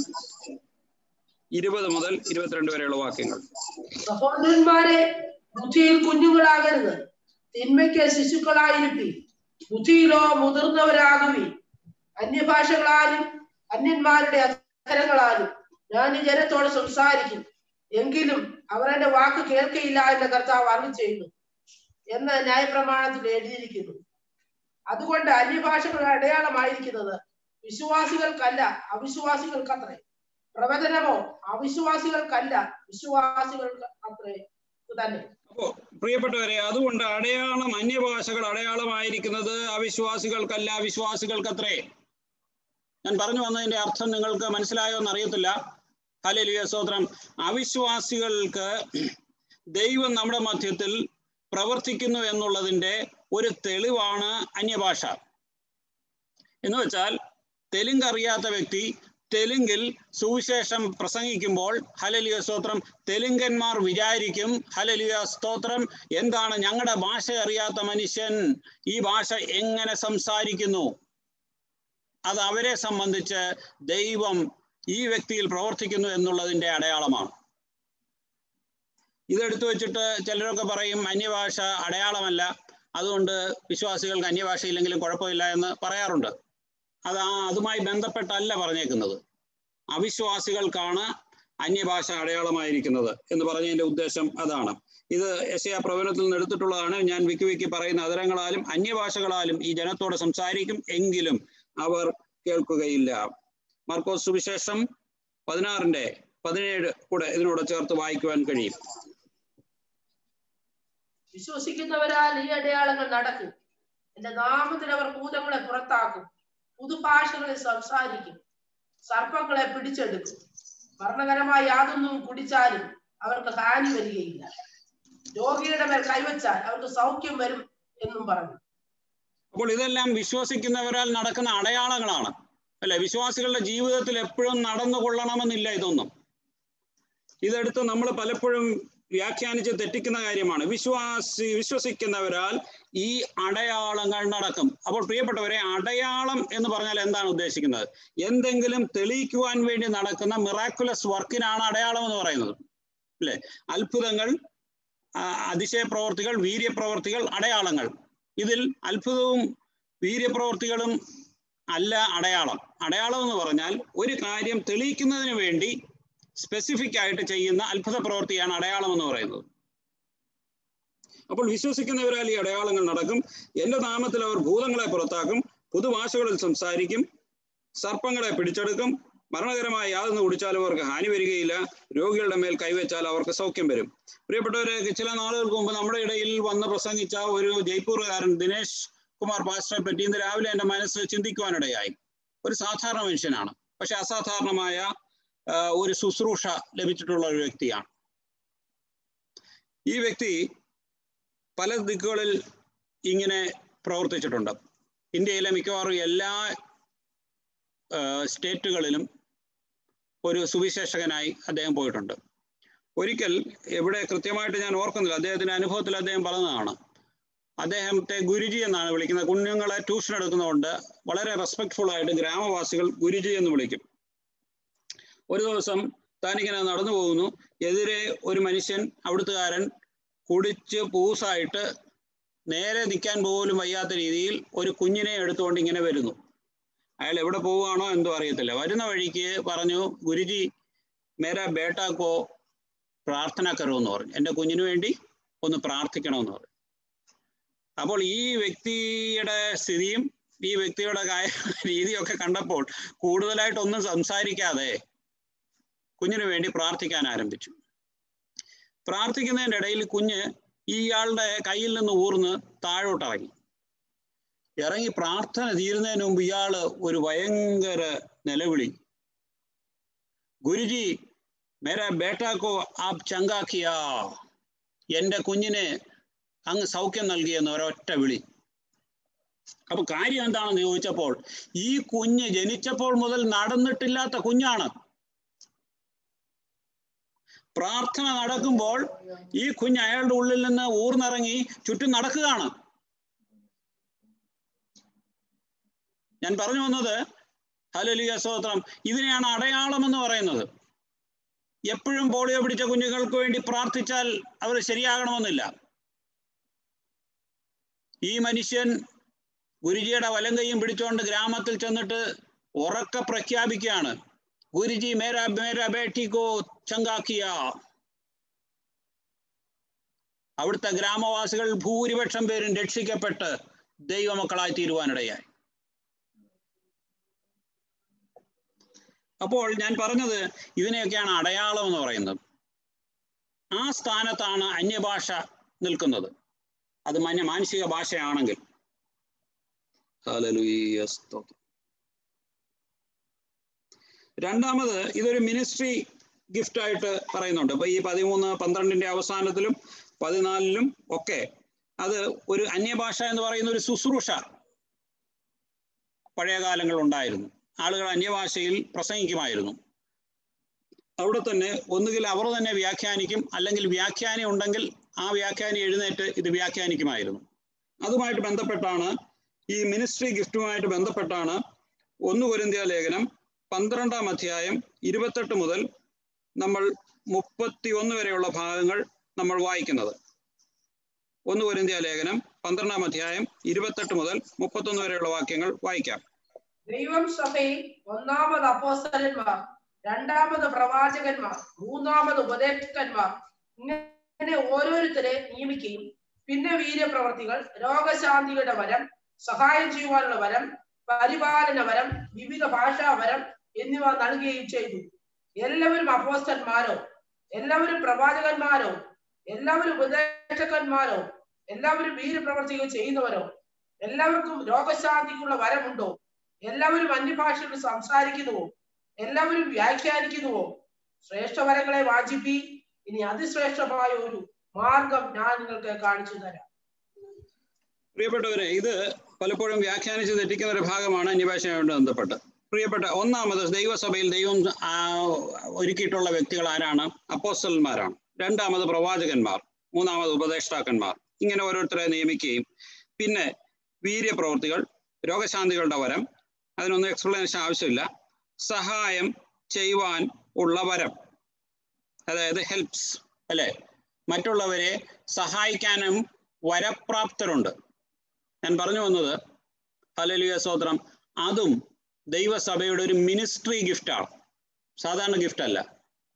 ഇരുപത് മുതൽ ഇരുപത്തിരണ്ട് വരെയുള്ള വാക്യങ്ങൾ സഹോദരന്മാരെ ബുദ്ധിയിൽ കുഞ്ഞുങ്ങളാകരുത് തിന്മയ്ക്ക് ശിശുക്കളായിരിക്കും ബുദ്ധിയിലോ മുതിർന്നവരാകുവി അന്യഭാഷകളാലും അന്യന്മാരുടെ അക്ഷരങ്ങളാലും ഞാൻ ഈ ജനത്തോട് സംസാരിക്കും എങ്കിലും അവർ എന്റെ വാക്ക് കേൾക്കയില്ല എന്ന് കർത്താവ് അറിവ് ചെയ്യുന്നു എന്ന് ന്യായപ്രമാണത്തിൽ എഴുതിയിരിക്കുന്നു അതുകൊണ്ട് അന്യഭാഷകൾ അടയാളമായിരിക്കുന്നത് വിശ്വാസികൾക്കല്ല അവിശ്വാസികൾക്കത്രേ പ്രവചനമോ അവിശ്വാസികൾക്കല്ല വിശ്വാസികൾക്ക് അത്രേ തന്നെ അപ്പോ പ്രിയപ്പെട്ടവരെ അതുകൊണ്ട് അടയാളം അന്യഭാഷകൾ അടയാളമായിരിക്കുന്നത് അവിശ്വാസികൾക്കല്ല വിശ്വാസികൾക്കത്രേ ഞാൻ പറഞ്ഞു വന്നതിന്റെ അർത്ഥം നിങ്ങൾക്ക് മനസ്സിലായോ എന്ന് അറിയത്തില്ല ഹലലിയ സ്തോത്രം അവിശ്വാസികൾക്ക് ദൈവം നമ്മുടെ മധ്യത്തിൽ പ്രവർത്തിക്കുന്നു എന്നുള്ളതിന്റെ ഒരു തെളിവാണ് അന്യഭാഷ എന്ന് വെച്ചാൽ തെലുങ്ക് അറിയാത്ത വ്യക്തി തെലുങ്കിൽ സുവിശേഷം പ്രസംഗിക്കുമ്പോൾ ഹലലിയ സ്തോത്രം തെലുങ്കന്മാർ വിചാരിക്കും ഹലലിയ സ്തോത്രം എന്താണ് ഞങ്ങളുടെ ഭാഷ അറിയാത്ത മനുഷ്യൻ ഈ ഭാഷ എങ്ങനെ സംസാരിക്കുന്നു അത് അവരെ സംബന്ധിച്ച് ദൈവം ഈ വ്യക്തിയിൽ പ്രവർത്തിക്കുന്നു എന്നുള്ളതിന്റെ അടയാളമാണ് ഇതെടുത്തു വെച്ചിട്ട് ചിലരൊക്കെ പറയും അന്യഭാഷ അടയാളമല്ല അതുകൊണ്ട് വിശ്വാസികൾക്ക് അന്യഭാഷ ഇല്ലെങ്കിലും കുഴപ്പമില്ല എന്ന് പറയാറുണ്ട് അത് ആ അതുമായി ബന്ധപ്പെട്ടല്ല പറഞ്ഞേക്കുന്നത് അവിശ്വാസികൾക്കാണ് അന്യഭാഷ അടയാളമായിരിക്കുന്നത് എന്ന് പറഞ്ഞതിന്റെ ഉദ്ദേശം അതാണ് ഇത് യശയ പ്രവചനത്തിൽ നിന്ന് എടുത്തിട്ടുള്ളതാണ് ഞാൻ വിക്കി വിക്കി പറയുന്ന അതരങ്ങളാലും അന്യഭാഷകളാലും ഈ ജനത്തോട് സംസാരിക്കും എങ്കിലും അവർ കേൾക്കുകയില്ല മാർക്കോസ് സുവിശേഷം പതിനാറിന്റെ പതിനേഴ് കൂടെ ഇതിനോട് ചേർത്ത് വായിക്കുവാൻ കഴിയും വിശ്വസിക്കുന്നവരാൽ ഈ അടയാളങ്ങൾ നടക്കും എന്റെ നാമത്തിൽ അവർ ഭൂതങ്ങളെ പുറത്താക്കും പുതുഭാഷകളിൽ സംസാരിക്കും സർപ്പങ്ങളെ പിടിച്ചെടുക്കും മരണകരമായ യാതൊന്നും കുടിച്ചാലും അവർക്ക് ഹാനി വരികയില്ല രോഗിയുടെ മേൽ കൈവച്ചാൽ അവർക്ക് സൗഖ്യം വരും എന്നും പറഞ്ഞു അപ്പോൾ ഇതെല്ലാം വിശ്വസിക്കുന്നവരാൽ നടക്കുന്ന അടയാളങ്ങളാണ് അല്ലെ വിശ്വാസികളുടെ ജീവിതത്തിൽ എപ്പോഴും നടന്നു കൊള്ളണമെന്നില്ല ഇതൊന്നും ഇതെടുത്ത് നമ്മൾ പലപ്പോഴും വ്യാഖ്യാനിച്ച് തെറ്റിക്കുന്ന കാര്യമാണ് വിശ്വാസി വിശ്വസിക്കുന്നവരാൽ ഈ അടയാളങ്ങൾ നടക്കും അപ്പോൾ പ്രിയപ്പെട്ടവരെ അടയാളം എന്ന് പറഞ്ഞാൽ എന്താണ് ഉദ്ദേശിക്കുന്നത് എന്തെങ്കിലും തെളിയിക്കുവാൻ വേണ്ടി നടക്കുന്ന മിറാക്കുലസ് വർക്കിനാണ് അടയാളം എന്ന് പറയുന്നത് അല്ലെ അത്ഭുതങ്ങൾ ആ, അതിശയ പ്രവർത്തികൾ വീര്യപ്രവർത്തികൾ അടയാളങ്ങൾ ഇതിൽ അത്ഭുതവും വീര്യപ്രവർത്തികളും അല്ല അടയാളം അടയാളം എന്ന് പറഞ്ഞാൽ ഒരു കാര്യം തെളിയിക്കുന്നതിന് വേണ്ടി സ്പെസിഫിക് ആയിട്ട് ചെയ്യുന്ന അത്ഭുത പ്രവൃത്തിയാണ് അടയാളം എന്ന് പറയുന്നത് അപ്പോൾ വിശ്വസിക്കുന്നവരാൽ ഈ അടയാളങ്ങൾ നടക്കും എന്റെ നാമത്തിൽ അവർ ഭൂതങ്ങളെ പുറത്താക്കും പുതുഭാഷകളിൽ സംസാരിക്കും സർപ്പങ്ങളെ പിടിച്ചെടുക്കും മരണകരമായ യാതൊന്ന് കുടിച്ചാലും അവർക്ക് ഹാനി വരികയില്ല രോഗികളുടെ മേൽ കൈവച്ചാൽ അവർക്ക് സൗഖ്യം വരും പ്രിയപ്പെട്ടവരെ ചില നാളുകൾക്ക് മുമ്പ് നമ്മുടെ ഇടയിൽ വന്ന് പ്രസംഗിച്ച ഒരു ജയ്പൂർകാരൻ ദിനേശ് കുമാർ പാസ്റ്ററെ പറ്റി ഇന്ന് രാവിലെ എന്റെ മനസ്സ് ചിന്തിക്കുവാനിടയായി ഒരു സാധാരണ മനുഷ്യനാണ് പക്ഷെ അസാധാരണമായ ആ, ഒരു ശുശ്രൂഷ ലഭിച്ചിട്ടുള്ള ഒരു വ്യക്തിയാണ് ഈ വ്യക്തി പല ദിക്കുകളിൽ ഇങ്ങനെ പ്രവർത്തിച്ചിട്ടുണ്ട് ഇന്ത്യയിലെ മിക്കവാറും എല്ലാ ആ, സ്റ്റേറ്റുകളിലും ഒരു സുവിശേഷകനായി അദ്ദേഹം പോയിട്ടുണ്ട് ഒരിക്കൽ എവിടെ കൃത്യമായിട്ട് ഞാൻ ഓർക്കുന്നില്ല അദ്ദേഹത്തിന്റെ അനുഭവത്തിൽ അദ്ദേഹം പറഞ്ഞതാണ് അദ്ദേഹത്തെ ഗുരുജി എന്നാണ് വിളിക്കുന്നത് കുഞ്ഞുങ്ങളെ ട്യൂഷൻ എടുക്കുന്നതുകൊണ്ട് വളരെ റെസ്പെക്ട്ഫുൾ ആയിട്ട് ഗ്രാമവാസികൾ ഗുരുജി എന്ന് വിളിക്കും ഒരു ദിവസം താനിങ്ങനെ നടന്നു പോകുന്നു എതിരെ ഒരു മനുഷ്യൻ അവിടുത്തുകാരൻ കുടിച്ച് പൂസായിട്ട് നേരെ നിൽക്കാൻ പോലും വയ്യാത്ത രീതിയിൽ ഒരു കുഞ്ഞിനെ എടുത്തുകൊണ്ട് ഇങ്ങനെ വരുന്നു അയാൾ എവിടെ പോവുകയാണോ എന്തോ അറിയത്തില്ല വരുന്ന വഴിക്ക് പറഞ്ഞു ഗുരുജി മേരാ ബേട്ടാക്കോ പ്രാർത്ഥന കറോ എന്ന് പറഞ്ഞു എൻ്റെ കുഞ്ഞിന് വേണ്ടി ഒന്ന് പ്രാർത്ഥിക്കണമെന്ന് പറഞ്ഞു അപ്പോൾ ഈ വ്യക്തിയുടെ സ്ഥിതിയും ഈ വ്യക്തിയുടെ കായ രീതിയൊക്കെ കണ്ടപ്പോൾ കൂടുതലായിട്ടൊന്നും സംസാരിക്കാതെ കുഞ്ഞിന് വേണ്ടി പ്രാർത്ഥിക്കാൻ ആരംഭിച്ചു പ്രാർത്ഥിക്കുന്നതിൻ്റെ ഇടയിൽ കുഞ്ഞ് ഇയാളുടെ കയ്യിൽ നിന്ന് ഊർന്ന് താഴോട്ടിറങ്ങി ഇറങ്ങി പ്രാർത്ഥന തീരുന്നതിന് മുമ്പ് ഇയാള് ഒരു ഭയങ്കര നിലവിളി ഗുരുജി മേരാ ബേട്ടാക്കോ ആപ് ചങ്കാക്കിയ എന്റെ കുഞ്ഞിന് അങ്ങ് സൗഖ്യം നൽകിയെന്ന് ഒരൊറ്റ വിളി അപ്പൊ കാര്യം എന്താണെന്ന് ചോദിച്ചപ്പോൾ ഈ കുഞ്ഞ് ജനിച്ചപ്പോൾ മുതൽ നടന്നിട്ടില്ലാത്ത കുഞ്ഞാണ് പ്രാർത്ഥന നടക്കുമ്പോൾ ഈ കുഞ്ഞ് അയാളുടെ ഉള്ളിൽ നിന്ന് ഊർന്നിറങ്ങി ചുറ്റും നടക്കുകയാണ് ഞാൻ പറഞ്ഞു വന്നത് ഹലലിയ സ്തോത്രം ഇതിനെയാണ് അടയാളം എന്ന് പറയുന്നത് എപ്പോഴും പോളിയോ പിടിച്ച കുഞ്ഞുങ്ങൾക്ക് വേണ്ടി പ്രാർത്ഥിച്ചാൽ അവർ ശരിയാകണമെന്നില്ല ഈ മനുഷ്യൻ ഗുരുജിയുടെ വലം കൈയും പിടിച്ചുകൊണ്ട് ഗ്രാമത്തിൽ ചെന്നിട്ട് ഉറക്കെ പ്രഖ്യാപിക്കുകയാണ് ഗുരുജി മേരാ മേരാ ബേട്ടിക്കോ ചങ്കാക്കിയ അവിടുത്തെ ഗ്രാമവാസികൾ ഭൂരിപക്ഷം പേരും രക്ഷിക്കപ്പെട്ട് ദൈവമക്കളായി തീരുവാനിടയായി അപ്പോൾ ഞാൻ പറഞ്ഞത് ഇതിനെയൊക്കെയാണ് അടയാളം എന്ന് പറയുന്നത് ആ സ്ഥാനത്താണ് അന്യഭാഷ നിൽക്കുന്നത് അത് മന്യ മാനസിക ഭാഷയാണെങ്കിൽ ഹല്ലേലൂയ, സ്തോത്രം. രണ്ടാമത് ഇതൊരു മിനിസ്ട്രി ഗിഫ്റ്റ് ആയിട്ട് പറയുന്നുണ്ട് ഇപ്പൊ ഈ പതിമൂന്ന് പന്ത്രണ്ടിന്റെ അവസാനത്തിലും പതിനാലിലും ഒക്കെ അത് ഒരു അന്യഭാഷ എന്ന് പറയുന്ന ഒരു ശുശ്രൂഷ പഴയ കാലങ്ങളിൽ ഉണ്ടായിരുന്നു ആളുകൾ അന്യഭാഷയിൽ പ്രസംഗിക്കുമായിരുന്നു അവിടെ തന്നെ ഒന്നുകിൽ അവർ തന്നെ വ്യാഖ്യാനിക്കും അല്ലെങ്കിൽ വ്യാഖ്യാനി ഉണ്ടെങ്കിൽ ആ വ്യാഖ്യാനി എഴുന്നേറ്റ് ഇത് വ്യാഖ്യാനിക്കുമായിരുന്നു അതുമായിട്ട് ബന്ധപ്പെട്ടാണ് ഈ മിനിസ്ട്രി ഗിഫ്റ്റുമായിട്ട് ബന്ധപ്പെട്ടാണ് ഒന്ന് കൊരിന്ത്യ ലേഖനം പന്ത്രണ്ടാം അധ്യായം ഇരുപത്തെട്ട് മുതൽ നമ്മൾ മുപ്പത്തി ഒന്ന് വരെയുള്ള ഭാഗങ്ങൾ നമ്മൾ വായിക്കുന്നത് ഒന്ന് കൊരിന്ത്യ ലേഖനം പന്ത്രണ്ടാം അധ്യായം ഇരുപത്തെട്ട് മുതൽ മുപ്പത്തൊന്ന് വരെയുള്ള വാക്യങ്ങൾ വായിക്കാം ദൈവം സഭയിൽ ഒന്നാമത് അപ്പോസ്തലന്മാർ രണ്ടാമത് പ്രവാചകന്മാർ മൂന്നാമത് ഉപദേഷ്കന്മാർ ഇങ്ങനെ ഓരോരുത്തരെ നിയമിക്കുകയും പിന്നെ വീര്യപ്രവർത്തികൾ രോഗശാന്തിയുടെ വരം സഹായം ചെയ്യുവാനുള്ള വരം പരിപാലന വരം വിവിധ ഭാഷാ വരം എന്നിവ നൽകുകയും ചെയ്തു എല്ലാവരും അപ്പോസ്റ്റന്മാരോ എല്ലാവരും പ്രവാചകന്മാരോ എല്ലാവരും ഉപദേശകന്മാരോ എല്ലാവരും വീരപ്രവർത്തികൾ ചെയ്യുന്നവരോ എല്ലാവർക്കും രോഗശാന്തിക്കുള്ള വരമുണ്ടോ എല്ലാവരും അന്യഭാഷകൾ സംസാരിക്കുന്നുവോ എല്ലാവരും വ്യാഖ്യാനിക്കുന്നുവോ ശ്രേഷ്ഠവരങ്ങളെ വാഞ്ചിപ്പി ഇനി അതിശ്രേഷ്ഠമായ ഒരു മാർഗം ഞാൻ നിങ്ങൾക്ക് കാണിച്ചു തരാം പ്രിയപ്പെട്ടവരെ ഇത് പലപ്പോഴും വ്യാഖ്യാനിച്ച് തെറ്റിക്കുന്ന ഒരു ഭാഗമാണ് അന്യഭാഷയുമായിട്ട് ബന്ധപ്പെട്ട് പ്രിയപ്പെട്ട ഒന്നാമത് ദൈവസഭയിൽ ദൈവം ആ, ഒരുക്കിയിട്ടുള്ള വ്യക്തികൾ ആരാണ് അപ്പോസ്റ്റലന്മാരാണ് രണ്ടാമത് പ്രവാചകന്മാർ മൂന്നാമത് ഉപദേഷ്ടാക്കന്മാർ ഇങ്ങനെ ഓരോരുത്തരെ നിയമിക്കുകയും പിന്നെ വീര്യപ്രവൃത്തികൾ രോഗശാന്തികളുടെ വരം അതിനൊന്നും എക്സ്പ്ലനേഷൻ ആവശ്യമില്ല സഹായം ചെയ്യുവാൻ ഉള്ള വരം അതായത് ഹെൽപ്സ് അല്ലെ മറ്റുള്ളവരെ സഹായിക്കാനും വരപ്രാപ്തരുണ്ട് ഞാൻ പറഞ്ഞു വന്നത് ഹലലിയ സ്തോത്രം അതും ദൈവസഭയുടെ ഒരു മിനിസ്ട്രി ഗിഫ്റ്റാണ് സാധാരണ ഗിഫ്റ്റ് അല്ല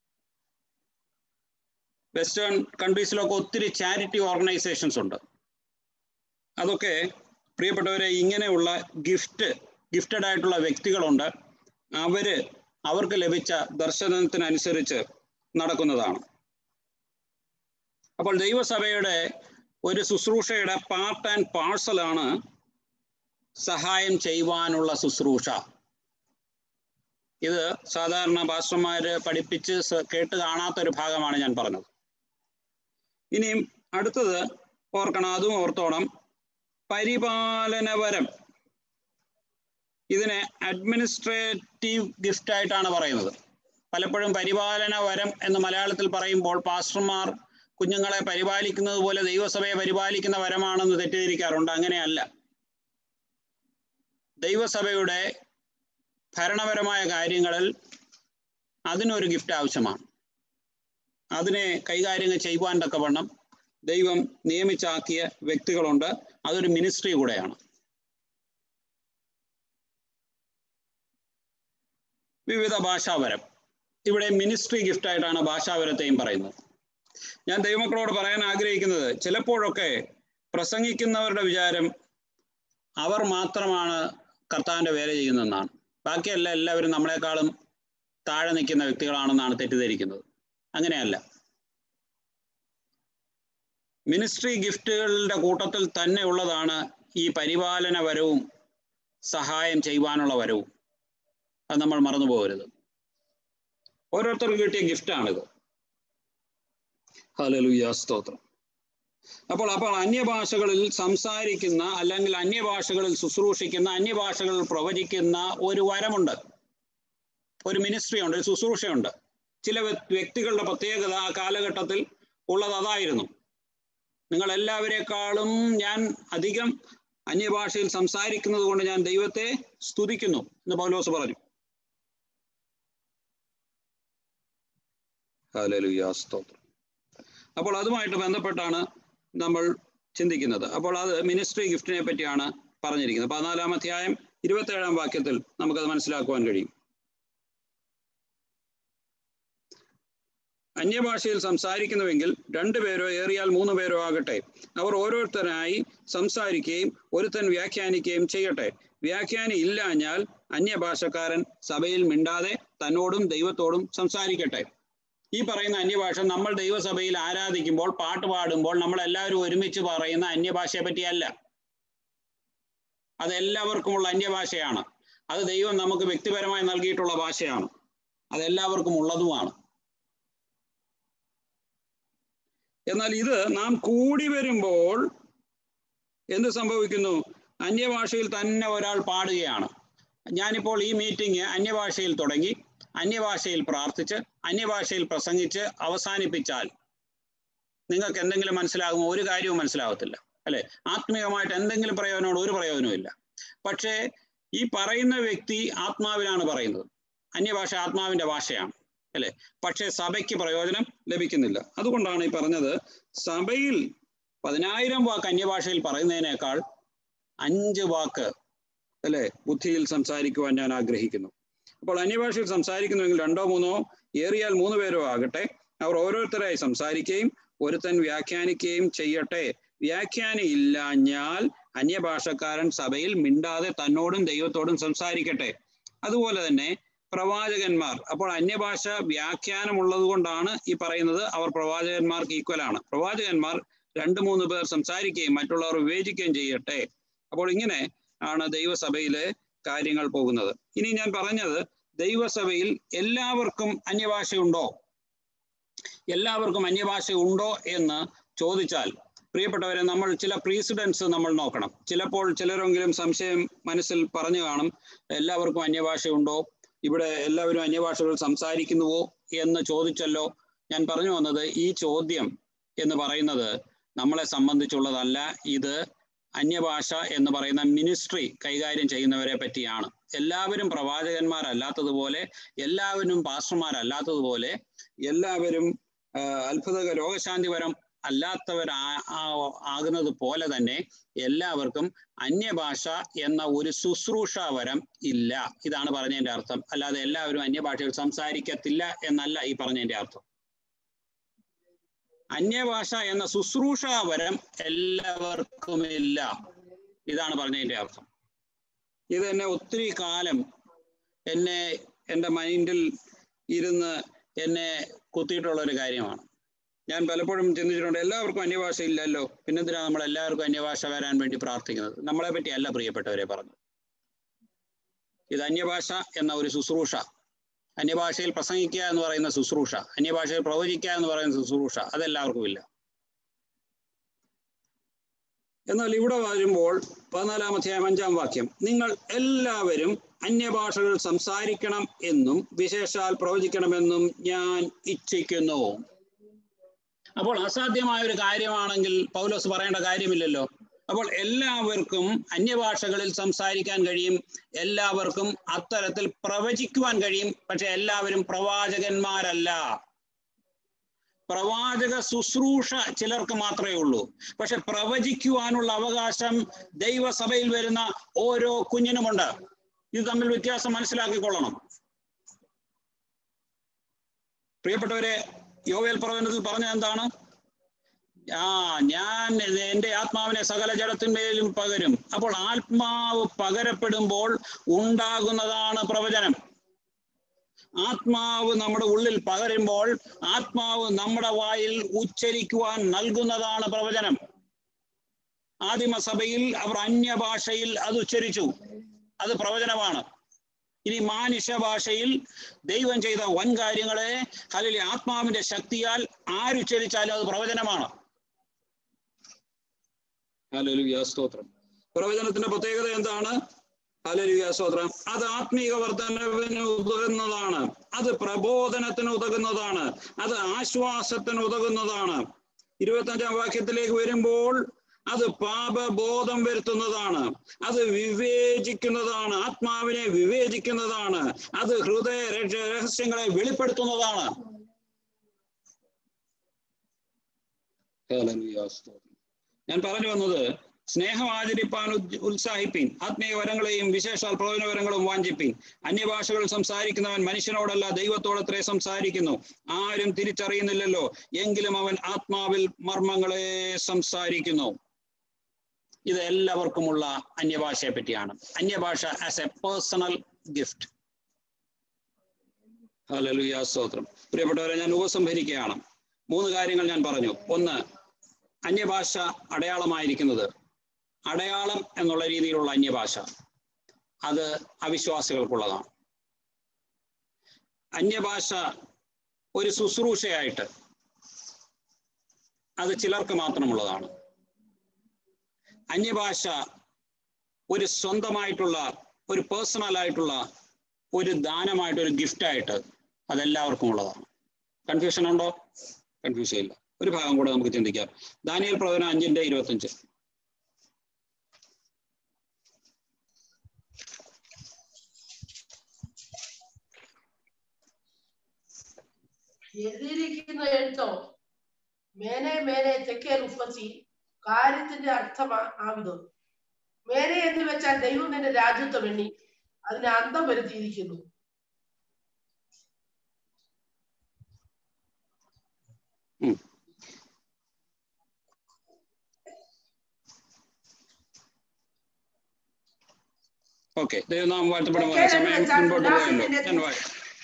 വെസ്റ്റേൺ കൺട്രീസിലൊക്കെ ഒത്തിരി ചാരിറ്റി ഓർഗനൈസേഷൻസ് ഉണ്ട് അതൊക്കെ പ്രിയപ്പെട്ടവരെ ഇങ്ങനെയുള്ള ഗിഫ്റ്റ് ഗിഫ്റ്റഡ് ആയിട്ടുള്ള വ്യക്തികളുണ്ട് അവര് അവർക്ക് ലഭിച്ച ദർശനത്തിനനുസരിച്ച് നടക്കുന്നതാണ് അപ്പോൾ ദൈവസഭയുടെ ഒരു ശുശ്രൂഷയുടെ പാർട്ട് ആൻഡ് പാഴ്സലാണ് സഹായം ചെയ്യുവാനുള്ള ശുശ്രൂഷ ഇത് സാധാരണ പാസ്റ്റർമാര് പഠിപ്പിച്ച് സ- കേട്ട് കാണാത്തൊരു ഭാഗമാണ് ഞാൻ പറഞ്ഞത് ഇനിയും അടുത്തത് ഓർക്കണം അതും ഓർത്തോണം പരിപാലനപരം ഇതിനെ അഡ്മിനിസ്ട്രേറ്റീവ് ഗിഫ്റ്റ് ആയിട്ടാണ് പറയുന്നത് പലപ്പോഴും പരിപാലന വരം എന്ന് മലയാളത്തിൽ പറയുമ്പോൾ പാസ്റ്റർമാർ കുഞ്ഞുങ്ങളെ പരിപാലിക്കുന്നത് പോലെ ദൈവസഭയെ പരിപാലിക്കുന്ന വരമാണെന്ന് തെറ്റിദ്ധരിക്കാറുണ്ട് അങ്ങനെയല്ല ദൈവസഭയുടെ ഭരണപരമായ കാര്യങ്ങളിൽ അതിനൊരു ഗിഫ്റ്റ് ആവശ്യമാണ് അതിനെ കൈകാര്യങ്ങൾ ചെയ്യുവാൻ തക്കവണ്ണം ദൈവം നിയമിച്ചാക്കിയ വ്യക്തികളുണ്ട് അതൊരു മിനിസ്ട്രി കൂടെയാണ് വിവിധ ഭാഷാവരം ഇവിടെ മിനിസ്ട്രി ഗിഫ്റ്റ് ആയിട്ടാണ് ഭാഷാവരത്തെയും പറയുന്നത് ഞാൻ ദൈവമക്കളോട് പറയാൻ ആഗ്രഹിക്കുന്നത് ചിലപ്പോഴൊക്കെ പ്രസംഗിക്കുന്നവരുടെ വിചാരം അവർ മാത്രമാണ് കർത്താവിന്റെ വേല ചെയ്യുന്നതെന്നാണ് ബാക്കിയല്ല എല്ലാവരും നമ്മളെക്കാളും താഴെ നിൽക്കുന്ന വ്യക്തികളാണെന്നാണ് തെറ്റിദ്ധരിക്കുന്നത് അങ്ങനെയല്ല മിനിസ്ട്രി ഗിഫ്റ്റുകളുടെ കൂട്ടത്തിൽ തന്നെ ഉള്ളതാണ് ഈ പരിപാലന വരവും സഹായം ചെയ്യുവാനുള്ള വരവും അത് നമ്മൾ മറന്നു പോകരുത് ഓരോരുത്തർക്കും കിട്ടിയ ഗിഫ്റ്റാണിത് ഹലലുയ സ്തോത്രം അപ്പോൾ അപ്പോൾ അന്യഭാഷകളിൽ സംസാരിക്കുന്ന അല്ലെങ്കിൽ അന്യഭാഷകളിൽ ശുശ്രൂഷിക്കുന്ന അന്യഭാഷകളിൽ പ്രവചിക്കുന്ന ഒരു വരമുണ്ട് ഒരു മിനിസ്ട്രി ഉണ്ട് ഒരു ശുശ്രൂഷയുണ്ട് ചില വ്യ- വ്യക്തികളുടെ പ്രത്യേകത ആ കാലഘട്ടത്തിൽ ഉള്ളത് അതായിരുന്നു നിങ്ങൾ എല്ലാവരെക്കാളും ഞാൻ അധികം അന്യഭാഷയിൽ സംസാരിക്കുന്നത് കൊണ്ട് ഞാൻ ദൈവത്തെ സ്തുതിക്കുന്നു എന്ന് പൗലോസ് പറഞ്ഞു ഹല്ലേലൂയ, സ്തോത്രം അപ്പോൾ അതുമായിട്ട് ബന്ധപ്പെട്ടാണ് നമ്മൾ ചിന്തിക്കുന്നത് അപ്പോൾ അത് മിനിസ്ട്രി ഗിഫ്റ്റിനെ പറ്റിയാണ് പറഞ്ഞിരിക്കുന്നത് പതിനാലാം അധ്യായം ഇരുപത്തേഴാം വാക്യത്തിൽ നമുക്കത് മനസ്സിലാക്കുവാൻ കഴിയും അന്യഭാഷയിൽ സംസാരിക്കുന്നുവെങ്കിൽ രണ്ടുപേരോ ഏറിയാൽ മൂന്ന് പേരോ ആകട്ടെ അവർ ഓരോരുത്തരായി സംസാരിക്കുകയും ഒരുത്തൻ വ്യാഖ്യാനിക്കുകയും ചെയ്യട്ടെ വ്യാഖ്യാനി ഇല്ലാഞ്ഞാൽ അന്യഭാഷക്കാരൻ സഭയിൽ മിണ്ടാതെ തന്നോടും ദൈവത്തോടും സംസാരിക്കട്ടെ ഈ പറയുന്ന അന്യഭാഷ നമ്മൾ ദൈവസഭയിൽ ആരാധിക്കുമ്പോൾ പാട്ട് പാടുമ്പോൾ നമ്മൾ എല്ലാവരും ഒരുമിച്ച് പറയുന്ന അന്യഭാഷയെ പറ്റിയല്ല അത് എല്ലാവർക്കുമുള്ള അന്യഭാഷയാണ് അത് ദൈവം നമുക്ക് വ്യക്തിപരമായി നൽകിയിട്ടുള്ള ഭാഷയാണ് അത് എല്ലാവർക്കും ഉള്ളതുമാണ് എന്നാൽ ഇത് നാം കൂടി വരുമ്പോൾ എന്ത് സംഭവിക്കുന്നു അന്യഭാഷയിൽ തന്നെ ഒരാൾ പാടുകയാണ് ഞാനിപ്പോൾ ഈ മീറ്റിംഗ് അന്യഭാഷയിൽ തുടങ്ങി അന്യഭാഷയിൽ പ്രാർത്ഥിച്ച് അന്യഭാഷയിൽ പ്രസംഗിച്ച് അവസാനിപ്പിച്ചാൽ നിങ്ങൾക്ക് എന്തെങ്കിലും മനസ്സിലാകുമോ ഒരു കാര്യവും മനസ്സിലാകത്തില്ല അല്ലെ ആത്മീയമായിട്ട് എന്തെങ്കിലും പ്രയോജനമുണ്ടോ ഒരു പ്രയോജനവും ഇല്ല പക്ഷേ ഈ പറയുന്ന വ്യക്തി ആത്മാവിലാണ് പറയുന്നത് അന്യഭാഷ ആത്മാവിന്റെ ഭാഷയാണ് അല്ലെ പക്ഷേ സഭയ്ക്ക് പ്രയോജനം ലഭിക്കുന്നില്ല അതുകൊണ്ടാണ് ഈ പറഞ്ഞത് സഭയിൽ പതിനായിരം വാക്ക് അന്യഭാഷയിൽ പറയുന്നതിനേക്കാൾ അഞ്ച് വാക്ക് അല്ലെ ബുദ്ധിയിൽ സംസാരിക്കുവാൻ ഞാൻ ആഗ്രഹിക്കുന്നു അപ്പോൾ അന്യഭാഷയിൽ സംസാരിക്കുന്നുവെങ്കിൽ രണ്ടോ മൂന്നോ ഏറിയാൽ മൂന്ന് പേരോ ആകട്ടെ അവർ ഓരോരുത്തരായി സംസാരിക്കുകയും ഒരുത്തൻ വ്യാഖ്യാനിക്കുകയും ചെയ്യട്ടെ വ്യാഖ്യാനി ഇല്ലാഞ്ഞാൽ അന്യഭാഷക്കാരൻ സഭയിൽ മിണ്ടാതെ തന്നോടും ദൈവത്തോടും സംസാരിക്കട്ടെ അതുപോലെ തന്നെ പ്രവാചകന്മാർ അപ്പോൾ അന്യഭാഷ വ്യാഖ്യാനം ഉള്ളത് കൊണ്ടാണ് ഈ പറയുന്നത് അവർ പ്രവാചകന്മാർക്ക് ഈക്വൽ ആണ് പ്രവാചകന്മാർ രണ്ട് മൂന്ന് പേർ സംസാരിക്കുകയും മറ്റുള്ളവർ വിവേചിക്കുകയും ചെയ്യട്ടെ അപ്പോൾ ഇങ്ങനെ ആണ് ദൈവസഭയിലെ കാര്യങ്ങൾ പോകുന്നത് ഇനി ഞാൻ പറഞ്ഞത് ദൈവസഭയിൽ എല്ലാവർക്കും അന്യഭാഷയുണ്ടോ എല്ലാവർക്കും അന്യഭാഷ ഉണ്ടോ എന്ന് ചോദിച്ചാൽ പ്രിയപ്പെട്ടവരെ നമ്മൾ ചില പ്രീസിഡൻസ് നമ്മൾ നോക്കണം ചിലപ്പോൾ ചിലരെങ്കിലും സംശയം മനസ്സിൽ പറഞ്ഞു കാണും എല്ലാവർക്കും അന്യഭാഷയുണ്ടോ ഇവിടെ എല്ലാവരും അന്യഭാഷകൾ സംസാരിക്കുന്നുവോ എന്ന് ചോദിച്ചല്ലോ ഞാൻ പറഞ്ഞു വന്നത് ഈ ചോദ്യം എന്ന് പറയുന്നത് നമ്മളെ സംബന്ധിച്ചുള്ളതല്ല ഇത് അന്യഭാഷ എന്ന് പറയുന്ന മിനിസ്ട്രി കൈകാര്യം ചെയ്യുന്നവരെ പറ്റിയാണ് എല്ലാവരും പ്രവാചകന്മാരല്ലാത്തതുപോലെ എല്ലാവരും പാസ്റ്റർമാരല്ലാത്തതുപോലെ എല്ലാവരും അത്ഭുത രോഗശാന്തിപരം അല്ലാത്തവർ ആകുന്നത് പോലെ തന്നെ എല്ലാവർക്കും അന്യഭാഷ എന്ന ഒരു ശുശ്രൂഷ വരം ഇല്ല ഇതാണ് പറഞ്ഞതിന്റെ അർത്ഥം അല്ലാതെ എല്ലാവരും അന്യഭാഷയിൽ സംസാരിക്കത്തില്ല എന്നല്ല ഈ പറഞ്ഞതിന്റെ അർത്ഥം അന്യഭാഷ എന്ന ശുശ്രൂഷ വരം എല്ലാവർക്കും ഇല്ല ഇതാണ് പറഞ്ഞതിന്റെ അർത്ഥം ഇത് എന്നെ ഒത്തിരി കാലം എന്നെ എൻ്റെ മൈൻഡിൽ ഇരുന്ന് എന്നെ കുത്തിയിട്ടുള്ള ഒരു കാര്യമാണ് ഞാൻ പലപ്പോഴും ചിന്തിച്ചിട്ടുണ്ട് എല്ലാവർക്കും അന്യഭാഷ ഇല്ലല്ലോ പിന്നെന്തിനാ നമ്മൾ എല്ലാവർക്കും അന്യഭാഷ വരാൻ വേണ്ടി പ്രാർത്ഥിക്കുന്നത് നമ്മളെ പറ്റി അല്ല പ്രിയപ്പെട്ടവരെ പറഞ്ഞു ഇത് അന്യഭാഷ എന്ന ഒരു ശുശ്രൂഷ അന്യഭാഷയിൽ പ്രസംഗിക്കുക എന്ന് പറയുന്ന ശുശ്രൂഷ അന്യഭാഷയിൽ പ്രവചിക്കുക എന്ന് പറയുന്ന ശുശ്രൂഷ അതെല്ലാവർക്കും ഇല്ല എന്നാൽ ഇവിടെ വരുമ്പോൾ പതിനാലാം അധ്യായം അഞ്ചാം വാക്യം നിങ്ങൾ എല്ലാവരും അന്യഭാഷകൾ സംസാരിക്കണം എന്നും വിശേഷാൽ പ്രവചിക്കണമെന്നും ഞാൻ ഇച്ഛിക്കുന്നു അപ്പോൾ അസാധ്യമായ ഒരു കാര്യമാണെങ്കിൽ പൗലോസ് പറയേണ്ട കാര്യമില്ലല്ലോ അപ്പോൾ എല്ലാവർക്കും അന്യഭാഷകളിൽ സംസാരിക്കാൻ കഴിയും എല്ലാവർക്കും അത്തരത്തിൽ പ്രവചിക്കുവാൻ കഴിയും പക്ഷെ എല്ലാവരും പ്രവാചകന്മാരല്ല പ്രവാചക ശുശ്രൂഷ ചിലർക്ക് മാത്രമേ ഉള്ളൂ പക്ഷെ പ്രവചിക്കുവാനുള്ള അവകാശം ദൈവസഭയിൽ വരുന്ന ഓരോ കുഞ്ഞിനുമുണ്ട് ഇത് തമ്മിൽ വ്യത്യാസം മനസ്സിലാക്കിക്കൊള്ളണം പ്രിയപ്പെട്ടവരെ യോവേൽ പ്രവചനത്തിൽ പറഞ്ഞ എന്താണ് ആ ഞാൻ എൻ്റെ ആത്മാവിനെ സകല ജഡത്തിന്മേലും പകരും അപ്പോൾ ആത്മാവ് പകരപ്പെടുമ്പോൾ ഉണ്ടാകുന്നതാണ് പ്രവചനം ആത്മാവ് നമ്മുടെ ഉള്ളിൽ പകരുമ്പോൾ ആത്മാവ് നമ്മുടെ വായിൽ ഉച്ചരിക്കുവാൻ നൽകുന്നതാണ് പ്രവചനം ആദിമസഭയിൽ അവർ അന്യഭാഷയിൽ അത് ഉച്ചരിച്ചു അത് പ്രവചനമാണ് ഇനി മാനുഷ്യ ഭാഷയിൽ ദൈവം ചെയ്ത വൻ കാര്യങ്ങളെ അല്ലെങ്കിൽ ആത്മാവിന്റെ ശക്തിയാൽ ആരുച്ചരിച്ചാലും അത് പ്രവചനമാണ് ഹലലുയ സ്തോത്രം പ്രവചനത്തിന്റെ പ്രത്യേകത എന്താണ് ഹലലുയ സ്തോത്രം അത് ആത്മീക വർധനവിന് ഉതകുന്നതാണ് അത് പ്രബോധനത്തിന് ഉതകുന്നതാണ് അത് ആശ്വാസത്തിന് ഉതകുന്നതാണ് ഇരുപത്തഞ്ചാം വാക്യത്തിലേക്ക് വരുമ്പോൾ അത് പാപബോധം വരുത്തുന്നതാണ് അത് വിവേചിക്കുന്നതാണ് ആത്മാവിനെ വിവേചിക്കുന്നതാണ് അത് ഹൃദയ രഹസ്യങ്ങളെ വെളിപ്പെടുത്തുന്നതാണ് ഞാൻ പറഞ്ഞു വന്നത് സ്നേഹം ആചരിപ്പാൻ ഉത്സാഹിപ്പിൻ ആത്മീയ വരങ്ങളെയും വിശേഷാൽ പ്രവചന വരങ്ങളും വാഞ്ചിപ്പിൻ അന്യഭാഷകൾ സംസാരിക്കുന്നവൻ മനുഷ്യനോടല്ല ദൈവത്തോടത്രേ സംസാരിക്കുന്നു ആരും തിരിച്ചറിയുന്നില്ലല്ലോ എങ്കിലും അവൻ ആത്മാവിൽ മർമ്മങ്ങളെ സംസാരിക്കുന്നു ഇത് എല്ലാവർക്കുമുള്ള അന്യഭാഷയെ പറ്റിയാണ് അന്യഭാഷ as a personal gift hallelujah സ്തോത്രം പ്രിയപ്പെട്ടവരെ ഞാൻ ഉപസംഹരിക്കുകയാണ് മൂന്ന് കാര്യങ്ങൾ ഞാൻ പറഞ്ഞു ഒന്ന് അന്യഭാഷ അടയാളമായിരിക്കുന്നത് അടയാളം എന്നുള്ള രീതിയിലുള്ള അന്യഭാഷ അത് അവിശ്വാസികൾക്കുള്ളതാണ് അന്യഭാഷ ഒരു ശുശ്രൂഷയായിട്ട് അത് ചിലർക്ക് മാത്രമുള്ളതാണ് അന്യഭാഷ ഒരു സ്വന്തമായിട്ടുള്ള ഒരു പേഴ്സണൽ ആയിട്ടുള്ള ഒരു ദാനമായിട്ട് ഒരു ഗിഫ്റ്റായിട്ട് അതെല്ലാവർക്കും ഉള്ളതാണ് കൺഫ്യൂഷൻ ഉണ്ടോ കൺഫ്യൂഷൻ ഇല്ല ഒരു ഭാഗം കൂടെ നമുക്ക് ചിന്തിക്കാം ദാനിയൽ പ്രവചനം അഞ്ചിന്റെ ഇരുപത്തഞ്ച് എഴുതിയിരിക്കുന്ന എഴുത്തോ മേനെ മേനെ തെക്കേൽ ഉപ്പസി കാര്യത്തിന്റെ അർത്ഥം ആവിതോ മേനെ എന്ന് വെച്ചാൽ ദൈവം നിന്റെ രാജ്യത്വം എണ്ണി അതിനെ അന്തം വരുത്തിയിരിക്കുന്നു ഓക്കെ ദൈവനാം വാഴ്ത്തപ്പെടുമ്പോൾ സമയം മുൻപോട്ട് പോയല്ലോ ഞാൻ വായി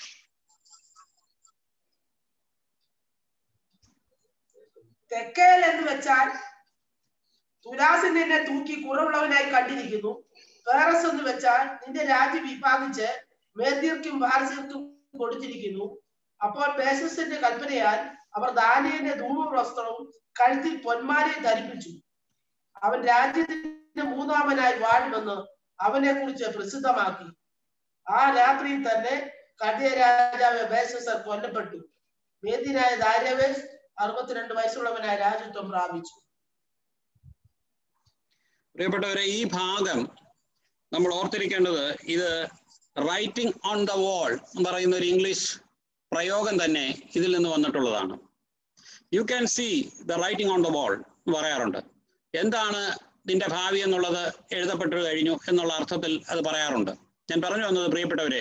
തെക്കേൽ എന്ന് വെച്ചാൽ തുലാസിൽ നിന്നെ തൂക്കി കുറവുള്ളവനായി കണ്ടിരിക്കുന്നു പേറസ് എന്ന് വെച്ചാൽ നിന്റെ രാജ്യം വിഭാഗിച്ച് മേദ്യർക്കും പാരസ്യർക്കും കൊടുത്തിരിക്കുന്നു അപ്പോൾ ബേസസിന്റെ കൽപ്പനയാൽ അവർ ദാനിയന്റെ ധൂമ വസ്ത്രവും കഴുത്തിൽ പൊന്മാലയും ധരിപ്പിച്ചു അവൻ രാജ്യത്തിന്റെ മൂന്നാമനായി വാഴുമെന്ന് അവനെ കുറിച്ച് പ്രസിദ്ധമാക്കി ആ രാത്രിയിൽ തന്നെ കഥയ രാജാവ് ബേസസർ കൊല്ലപ്പെട്ടു വേദ്യനായ ദാര്യവേസ് അറുപത്തിരണ്ട് വയസ്സുള്ളവനായ രാജ്യത്വം പ്രാപിച്ചു പ്രിയപ്പെട്ടവരെ ഈ ഭാഗം നമ്മൾ ഓർത്തിരിക്കേണ്ടത് ഇത് റൈറ്റിംഗ് ഓൺ ദ വാൾ എന്ന് പറയുന്ന ഒരു ഇംഗ്ലീഷ് പ്രയോഗം തന്നെ ഇതിൽ നിന്ന് വന്നിട്ടുള്ളതാണ് you can see the writing on the wall എന്ന് പറയാറുണ്ട് എന്താണ് നിന്റെ ഭാവി എന്നുള്ളത് എഴുതപ്പെട്ടു കഴിഞ്ഞു എന്നുള്ള അർത്ഥത്തിൽ അത് പറയാറുണ്ട് ഞാൻ പറഞ്ഞു വന്നത് പ്രിയപ്പെട്ടവരെ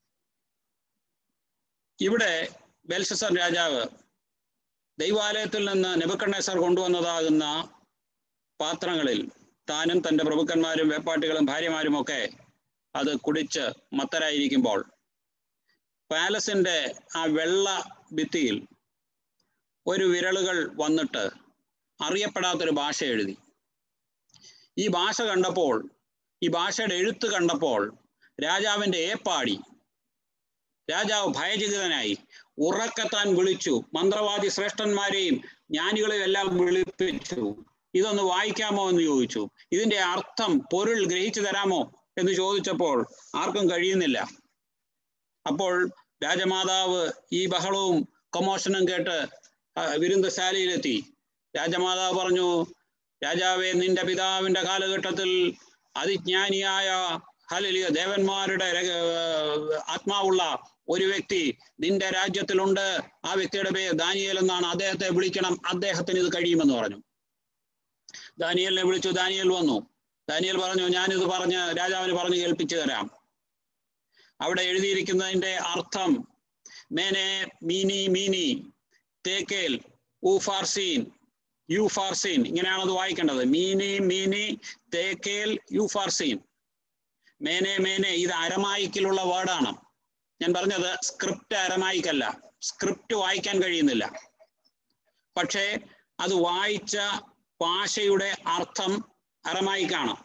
ഇവിടെ ബെൽഷസർ രാജാവ് ദൈവാലയത്തിൽ നിന്ന് നെബുക്കണ്ണേസർ കൊണ്ടുവന്നതാകുന്ന പാത്രങ്ങളിൽ താനും തൻ്റെ പ്രഭുക്കന്മാരും വേപ്പാട്ടികളും ഭാര്യമാരും ഒക്കെ അത് കുടിച്ച് മത്തരായിരിക്കുമ്പോൾ പാലസിന്റെ ആ വെള്ള ഭിത്തിയിൽ ഒരു വിരലുകൾ വന്നിട്ട് അറിയപ്പെടാത്തൊരു ഭാഷ എഴുതി ഈ ഭാഷ കണ്ടപ്പോൾ ഈ ഭാഷയുടെ എഴുത്ത് കണ്ടപ്പോൾ രാജാവിന്റെ ഏപ്പാടി രാജാവ് ഭയചകിതനായി ഉറക്കത്താൻ വിളിച്ചു മന്ത്രവാദി ശ്രേഷ്ഠന്മാരെയും ജ്ഞാനികളെയും എല്ലാം വിളിപ്പിച്ചു ഇതൊന്ന് വായിക്കാമോ എന്ന് ചോദിച്ചു ഇതിന്റെ അർത്ഥം പൊരുൾ ഗ്രഹിച്ചു തരാമോ എന്ന് ചോദിച്ചപ്പോൾ ആർക്കും കഴിയുന്നില്ല അപ്പോൾ രാജമാതാവ് ഈ ബഹളവും കൊമോഷനും കേട്ട് വിരുദ്ധശാലയിലെത്തി രാജമാതാവ് പറഞ്ഞു രാജാവെ നിന്റെ പിതാവിന്റെ കാലഘട്ടത്തിൽ അതിജ്ഞാനിയായ ഹലലിയ ദേവന്മാരുടെ ആത്മാവുള്ള ഒരു വ്യക്തി നിന്റെ രാജ്യത്തിലുണ്ട് ആ വ്യക്തിയുടെ പേര് ദാനിയേൽ എന്നാണ് അദ്ദേഹത്തെ വിളിക്കണം അദ്ദേഹത്തിന് ഇത് കഴിയുമെന്ന് പറഞ്ഞു ദാനിയലിനെ വിളിച്ചു ദാനിയൽ വന്നു ദാനിയൽ പറഞ്ഞു ഞാനിത് പറഞ്ഞ് രാജാവിന് പറഞ്ഞു കേൾപ്പിച്ചു തരാം അവിടെ എഴുതിയിരിക്കുന്നതിന്റെ അർത്ഥം മേനെ മീനി മീനി തേക്കേൽ ഊഫാർസീൻ യുഫാർസീൻ ഇങ്ങനെയാണ് അത് വായിക്കേണ്ടത് മീനി മീനി തേക്കേൽ യുഫാർസീൻ മേനെ മേനെ ഇത് അരമായിക്കിലുള്ള വേർഡാണ് ഞാൻ പറഞ്ഞത് സ്ക്രിപ്റ്റ് അരമായിക്കല്ല സ്ക്രിപ്റ്റ് വായിക്കാൻ കഴിയുന്നില്ല പക്ഷേ അത് വായിച്ച ഭാഷയുടെ അർത്ഥം അരമായിക്കാണ്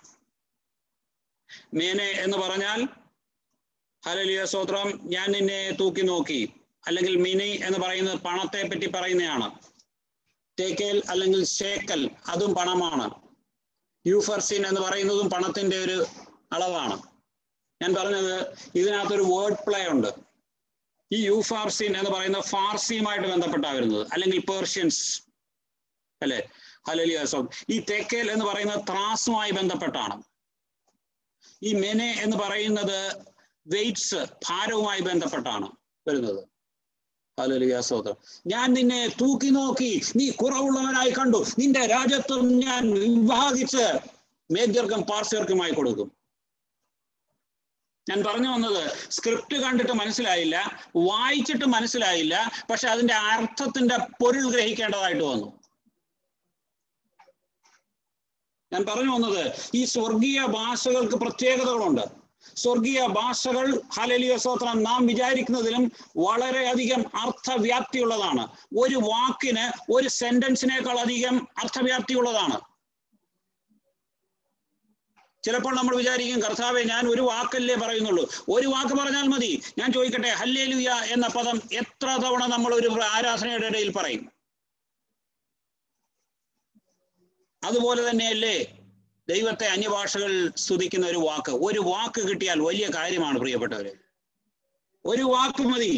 മേനെ എന്ന് പറഞ്ഞാൽ ഹലലിയ സ്തോത്രം ഞാൻ നിന്നെ തൂക്കി നോക്കി അല്ലെങ്കിൽ മിനി എന്ന് പറയുന്നത് പണത്തെ പറ്റി പറയുന്നതാണ് തേക്കേൽ അല്ലെങ്കിൽ ഷേക്കൽ അതും പണമാണ് യൂഫർസിൻ എന്ന് പറയുന്നതും പണത്തിന്റെ ഒരു അളവാണ് ഞാൻ പറഞ്ഞത് ഇതിനകത്തൊരു വേർഡ് പ്ലേ ഉണ്ട് ഈ യൂഫാർസിൻ എന്ന് പറയുന്ന ഫാർസിയുമായിട്ട് ബന്ധപ്പെട്ടാണ് വരുന്നത് അല്ലെങ്കിൽ പേർഷ്യൻസ് അല്ലെ ഹലലിയ ഈ തേക്കേൽ എന്ന് പറയുന്നത് ത്രാസുമായി ബന്ധപ്പെട്ടാണ് ഈ മെനെ എന്ന് പറയുന്നത് വെയിറ്റ്സ് ഭാരവുമായി ബന്ധപ്പെട്ടാണ് വരുന്നത് ഹലലിയാസ്തോത്രം ഞാൻ നിന്നെ തൂക്കി നോക്കി നീ കുറവുള്ളവനായി കണ്ടു നിന്റെ രാജ്യത്വം ഞാൻ വിഭാഗിച്ച് മേദ്യർക്കും പാർശ്യർക്കുമായി കൊടുക്കും ഞാൻ പറഞ്ഞു വന്നത് സ്ക്രിപ്റ്റ് കണ്ടിട്ട് മനസ്സിലായില്ല വായിച്ചിട്ട് മനസ്സിലായില്ല പക്ഷെ അതിന്റെ അർത്ഥത്തിന്റെ പൊരുൾ ഗ്രഹിക്കേണ്ടതായിട്ട് വന്നു ഞാൻ പറഞ്ഞു വന്നത് ഈ സ്വർഗീയ ഭാഷകൾക്ക് പ്രത്യേകതകളുണ്ട് സ്വർഗീയ ഭാഷകൾ ഹലലിയ സ്തോത്രം നാം വിചാരിക്കുന്നതിലും വളരെയധികം അർത്ഥവ്യാപ്തിയുള്ളതാണ് ഒരു വാക്കിന് ഒരു സെന്റൻസിനേക്കാൾ അധികം അർത്ഥവ്യാപ്തിയുള്ളതാണ് ചിലപ്പോൾ നമ്മൾ വിചാരിക്കും കർത്താവെ ഞാൻ ഒരു വാക്കല്ലേ പറയുന്നുള്ളൂ ഒരു വാക്ക് പറഞ്ഞാൽ മതി ഞാൻ ചോദിക്കട്ടെ ഹല്ലേലുയ എന്ന പദം എത്ര തവണ നമ്മൾ ഒരു ആരാധനയുടെ ഇടയിൽ പറയും അതുപോലെ തന്നെയല്ലേ ദൈവത്തെ അന്യഭാഷകൾ സ്തുതിക്കുന്ന ഒരു വാക്ക് ഒരു വാക്ക് കിട്ടിയാൽ വലിയ കാര്യമാണ് പ്രിയപ്പെട്ടവരെ ഒരു വാക്ക് മതി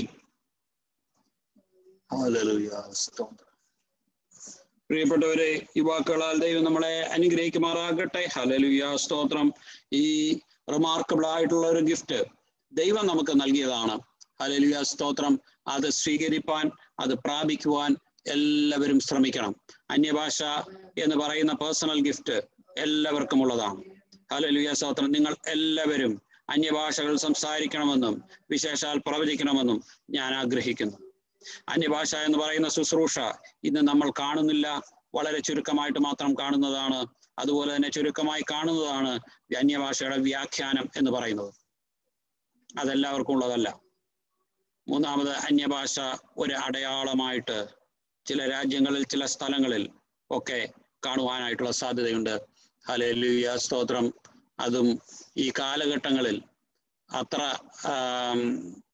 പ്രിയപ്പെട്ടവരെ ഈ വാക്കുകളാൽ ദൈവം നമ്മളെ അനുഗ്രഹിക്കുമാറാകട്ടെ ഹലലുയ സ്തോത്രം ഈ റിമാർക്കബിൾ ആയിട്ടുള്ള ഒരു ഗിഫ്റ്റ് ദൈവം നമുക്ക് നൽകിയതാണ് ഹലലുയ സ്തോത്രം അത് സ്വീകരിപ്പാൻ അത് പ്രാപിക്കുവാൻ എല്ലാവരും ശ്രമിക്കണം അന്യഭാഷ എന്ന് പറയുന്ന പേഴ്സണൽ ഗിഫ്റ്റ് എല്ലാവർക്കും ഉള്ളതാണ് ഹലലുയ സ്തോത്രം നിങ്ങൾ എല്ലാവരും അന്യഭാഷകൾ സംസാരിക്കണമെന്നും വിശേഷാൽ പ്രവചിക്കണമെന്നും ഞാൻ ആഗ്രഹിക്കുന്നു അന്യഭാഷ എന്ന് പറയുന്ന ശുശ്രൂഷ ഇന്ന് നമ്മൾ കാണുന്നില്ല വളരെ ചുരുക്കമായിട്ട് മാത്രം കാണുന്നതാണ് അതുപോലെ തന്നെ ചുരുക്കമായി കാണുന്നതാണ് അന്യഭാഷയുടെ വ്യാഖ്യാനം എന്ന് പറയുന്നത് അതെല്ലാവർക്കും ഉള്ളതല്ല മൂന്നാമത് അന്യഭാഷ ഒരു അടയാളമായിട്ട് ചില രാജ്യങ്ങളിൽ ചില സ്ഥലങ്ങളിൽ ഒക്കെ കാണുവാനായിട്ടുള്ള സാധ്യതയുണ്ട് ഹലേലുയ സ്തോത്രം അതും ഈ കാലഘട്ടങ്ങളിൽ അത്ര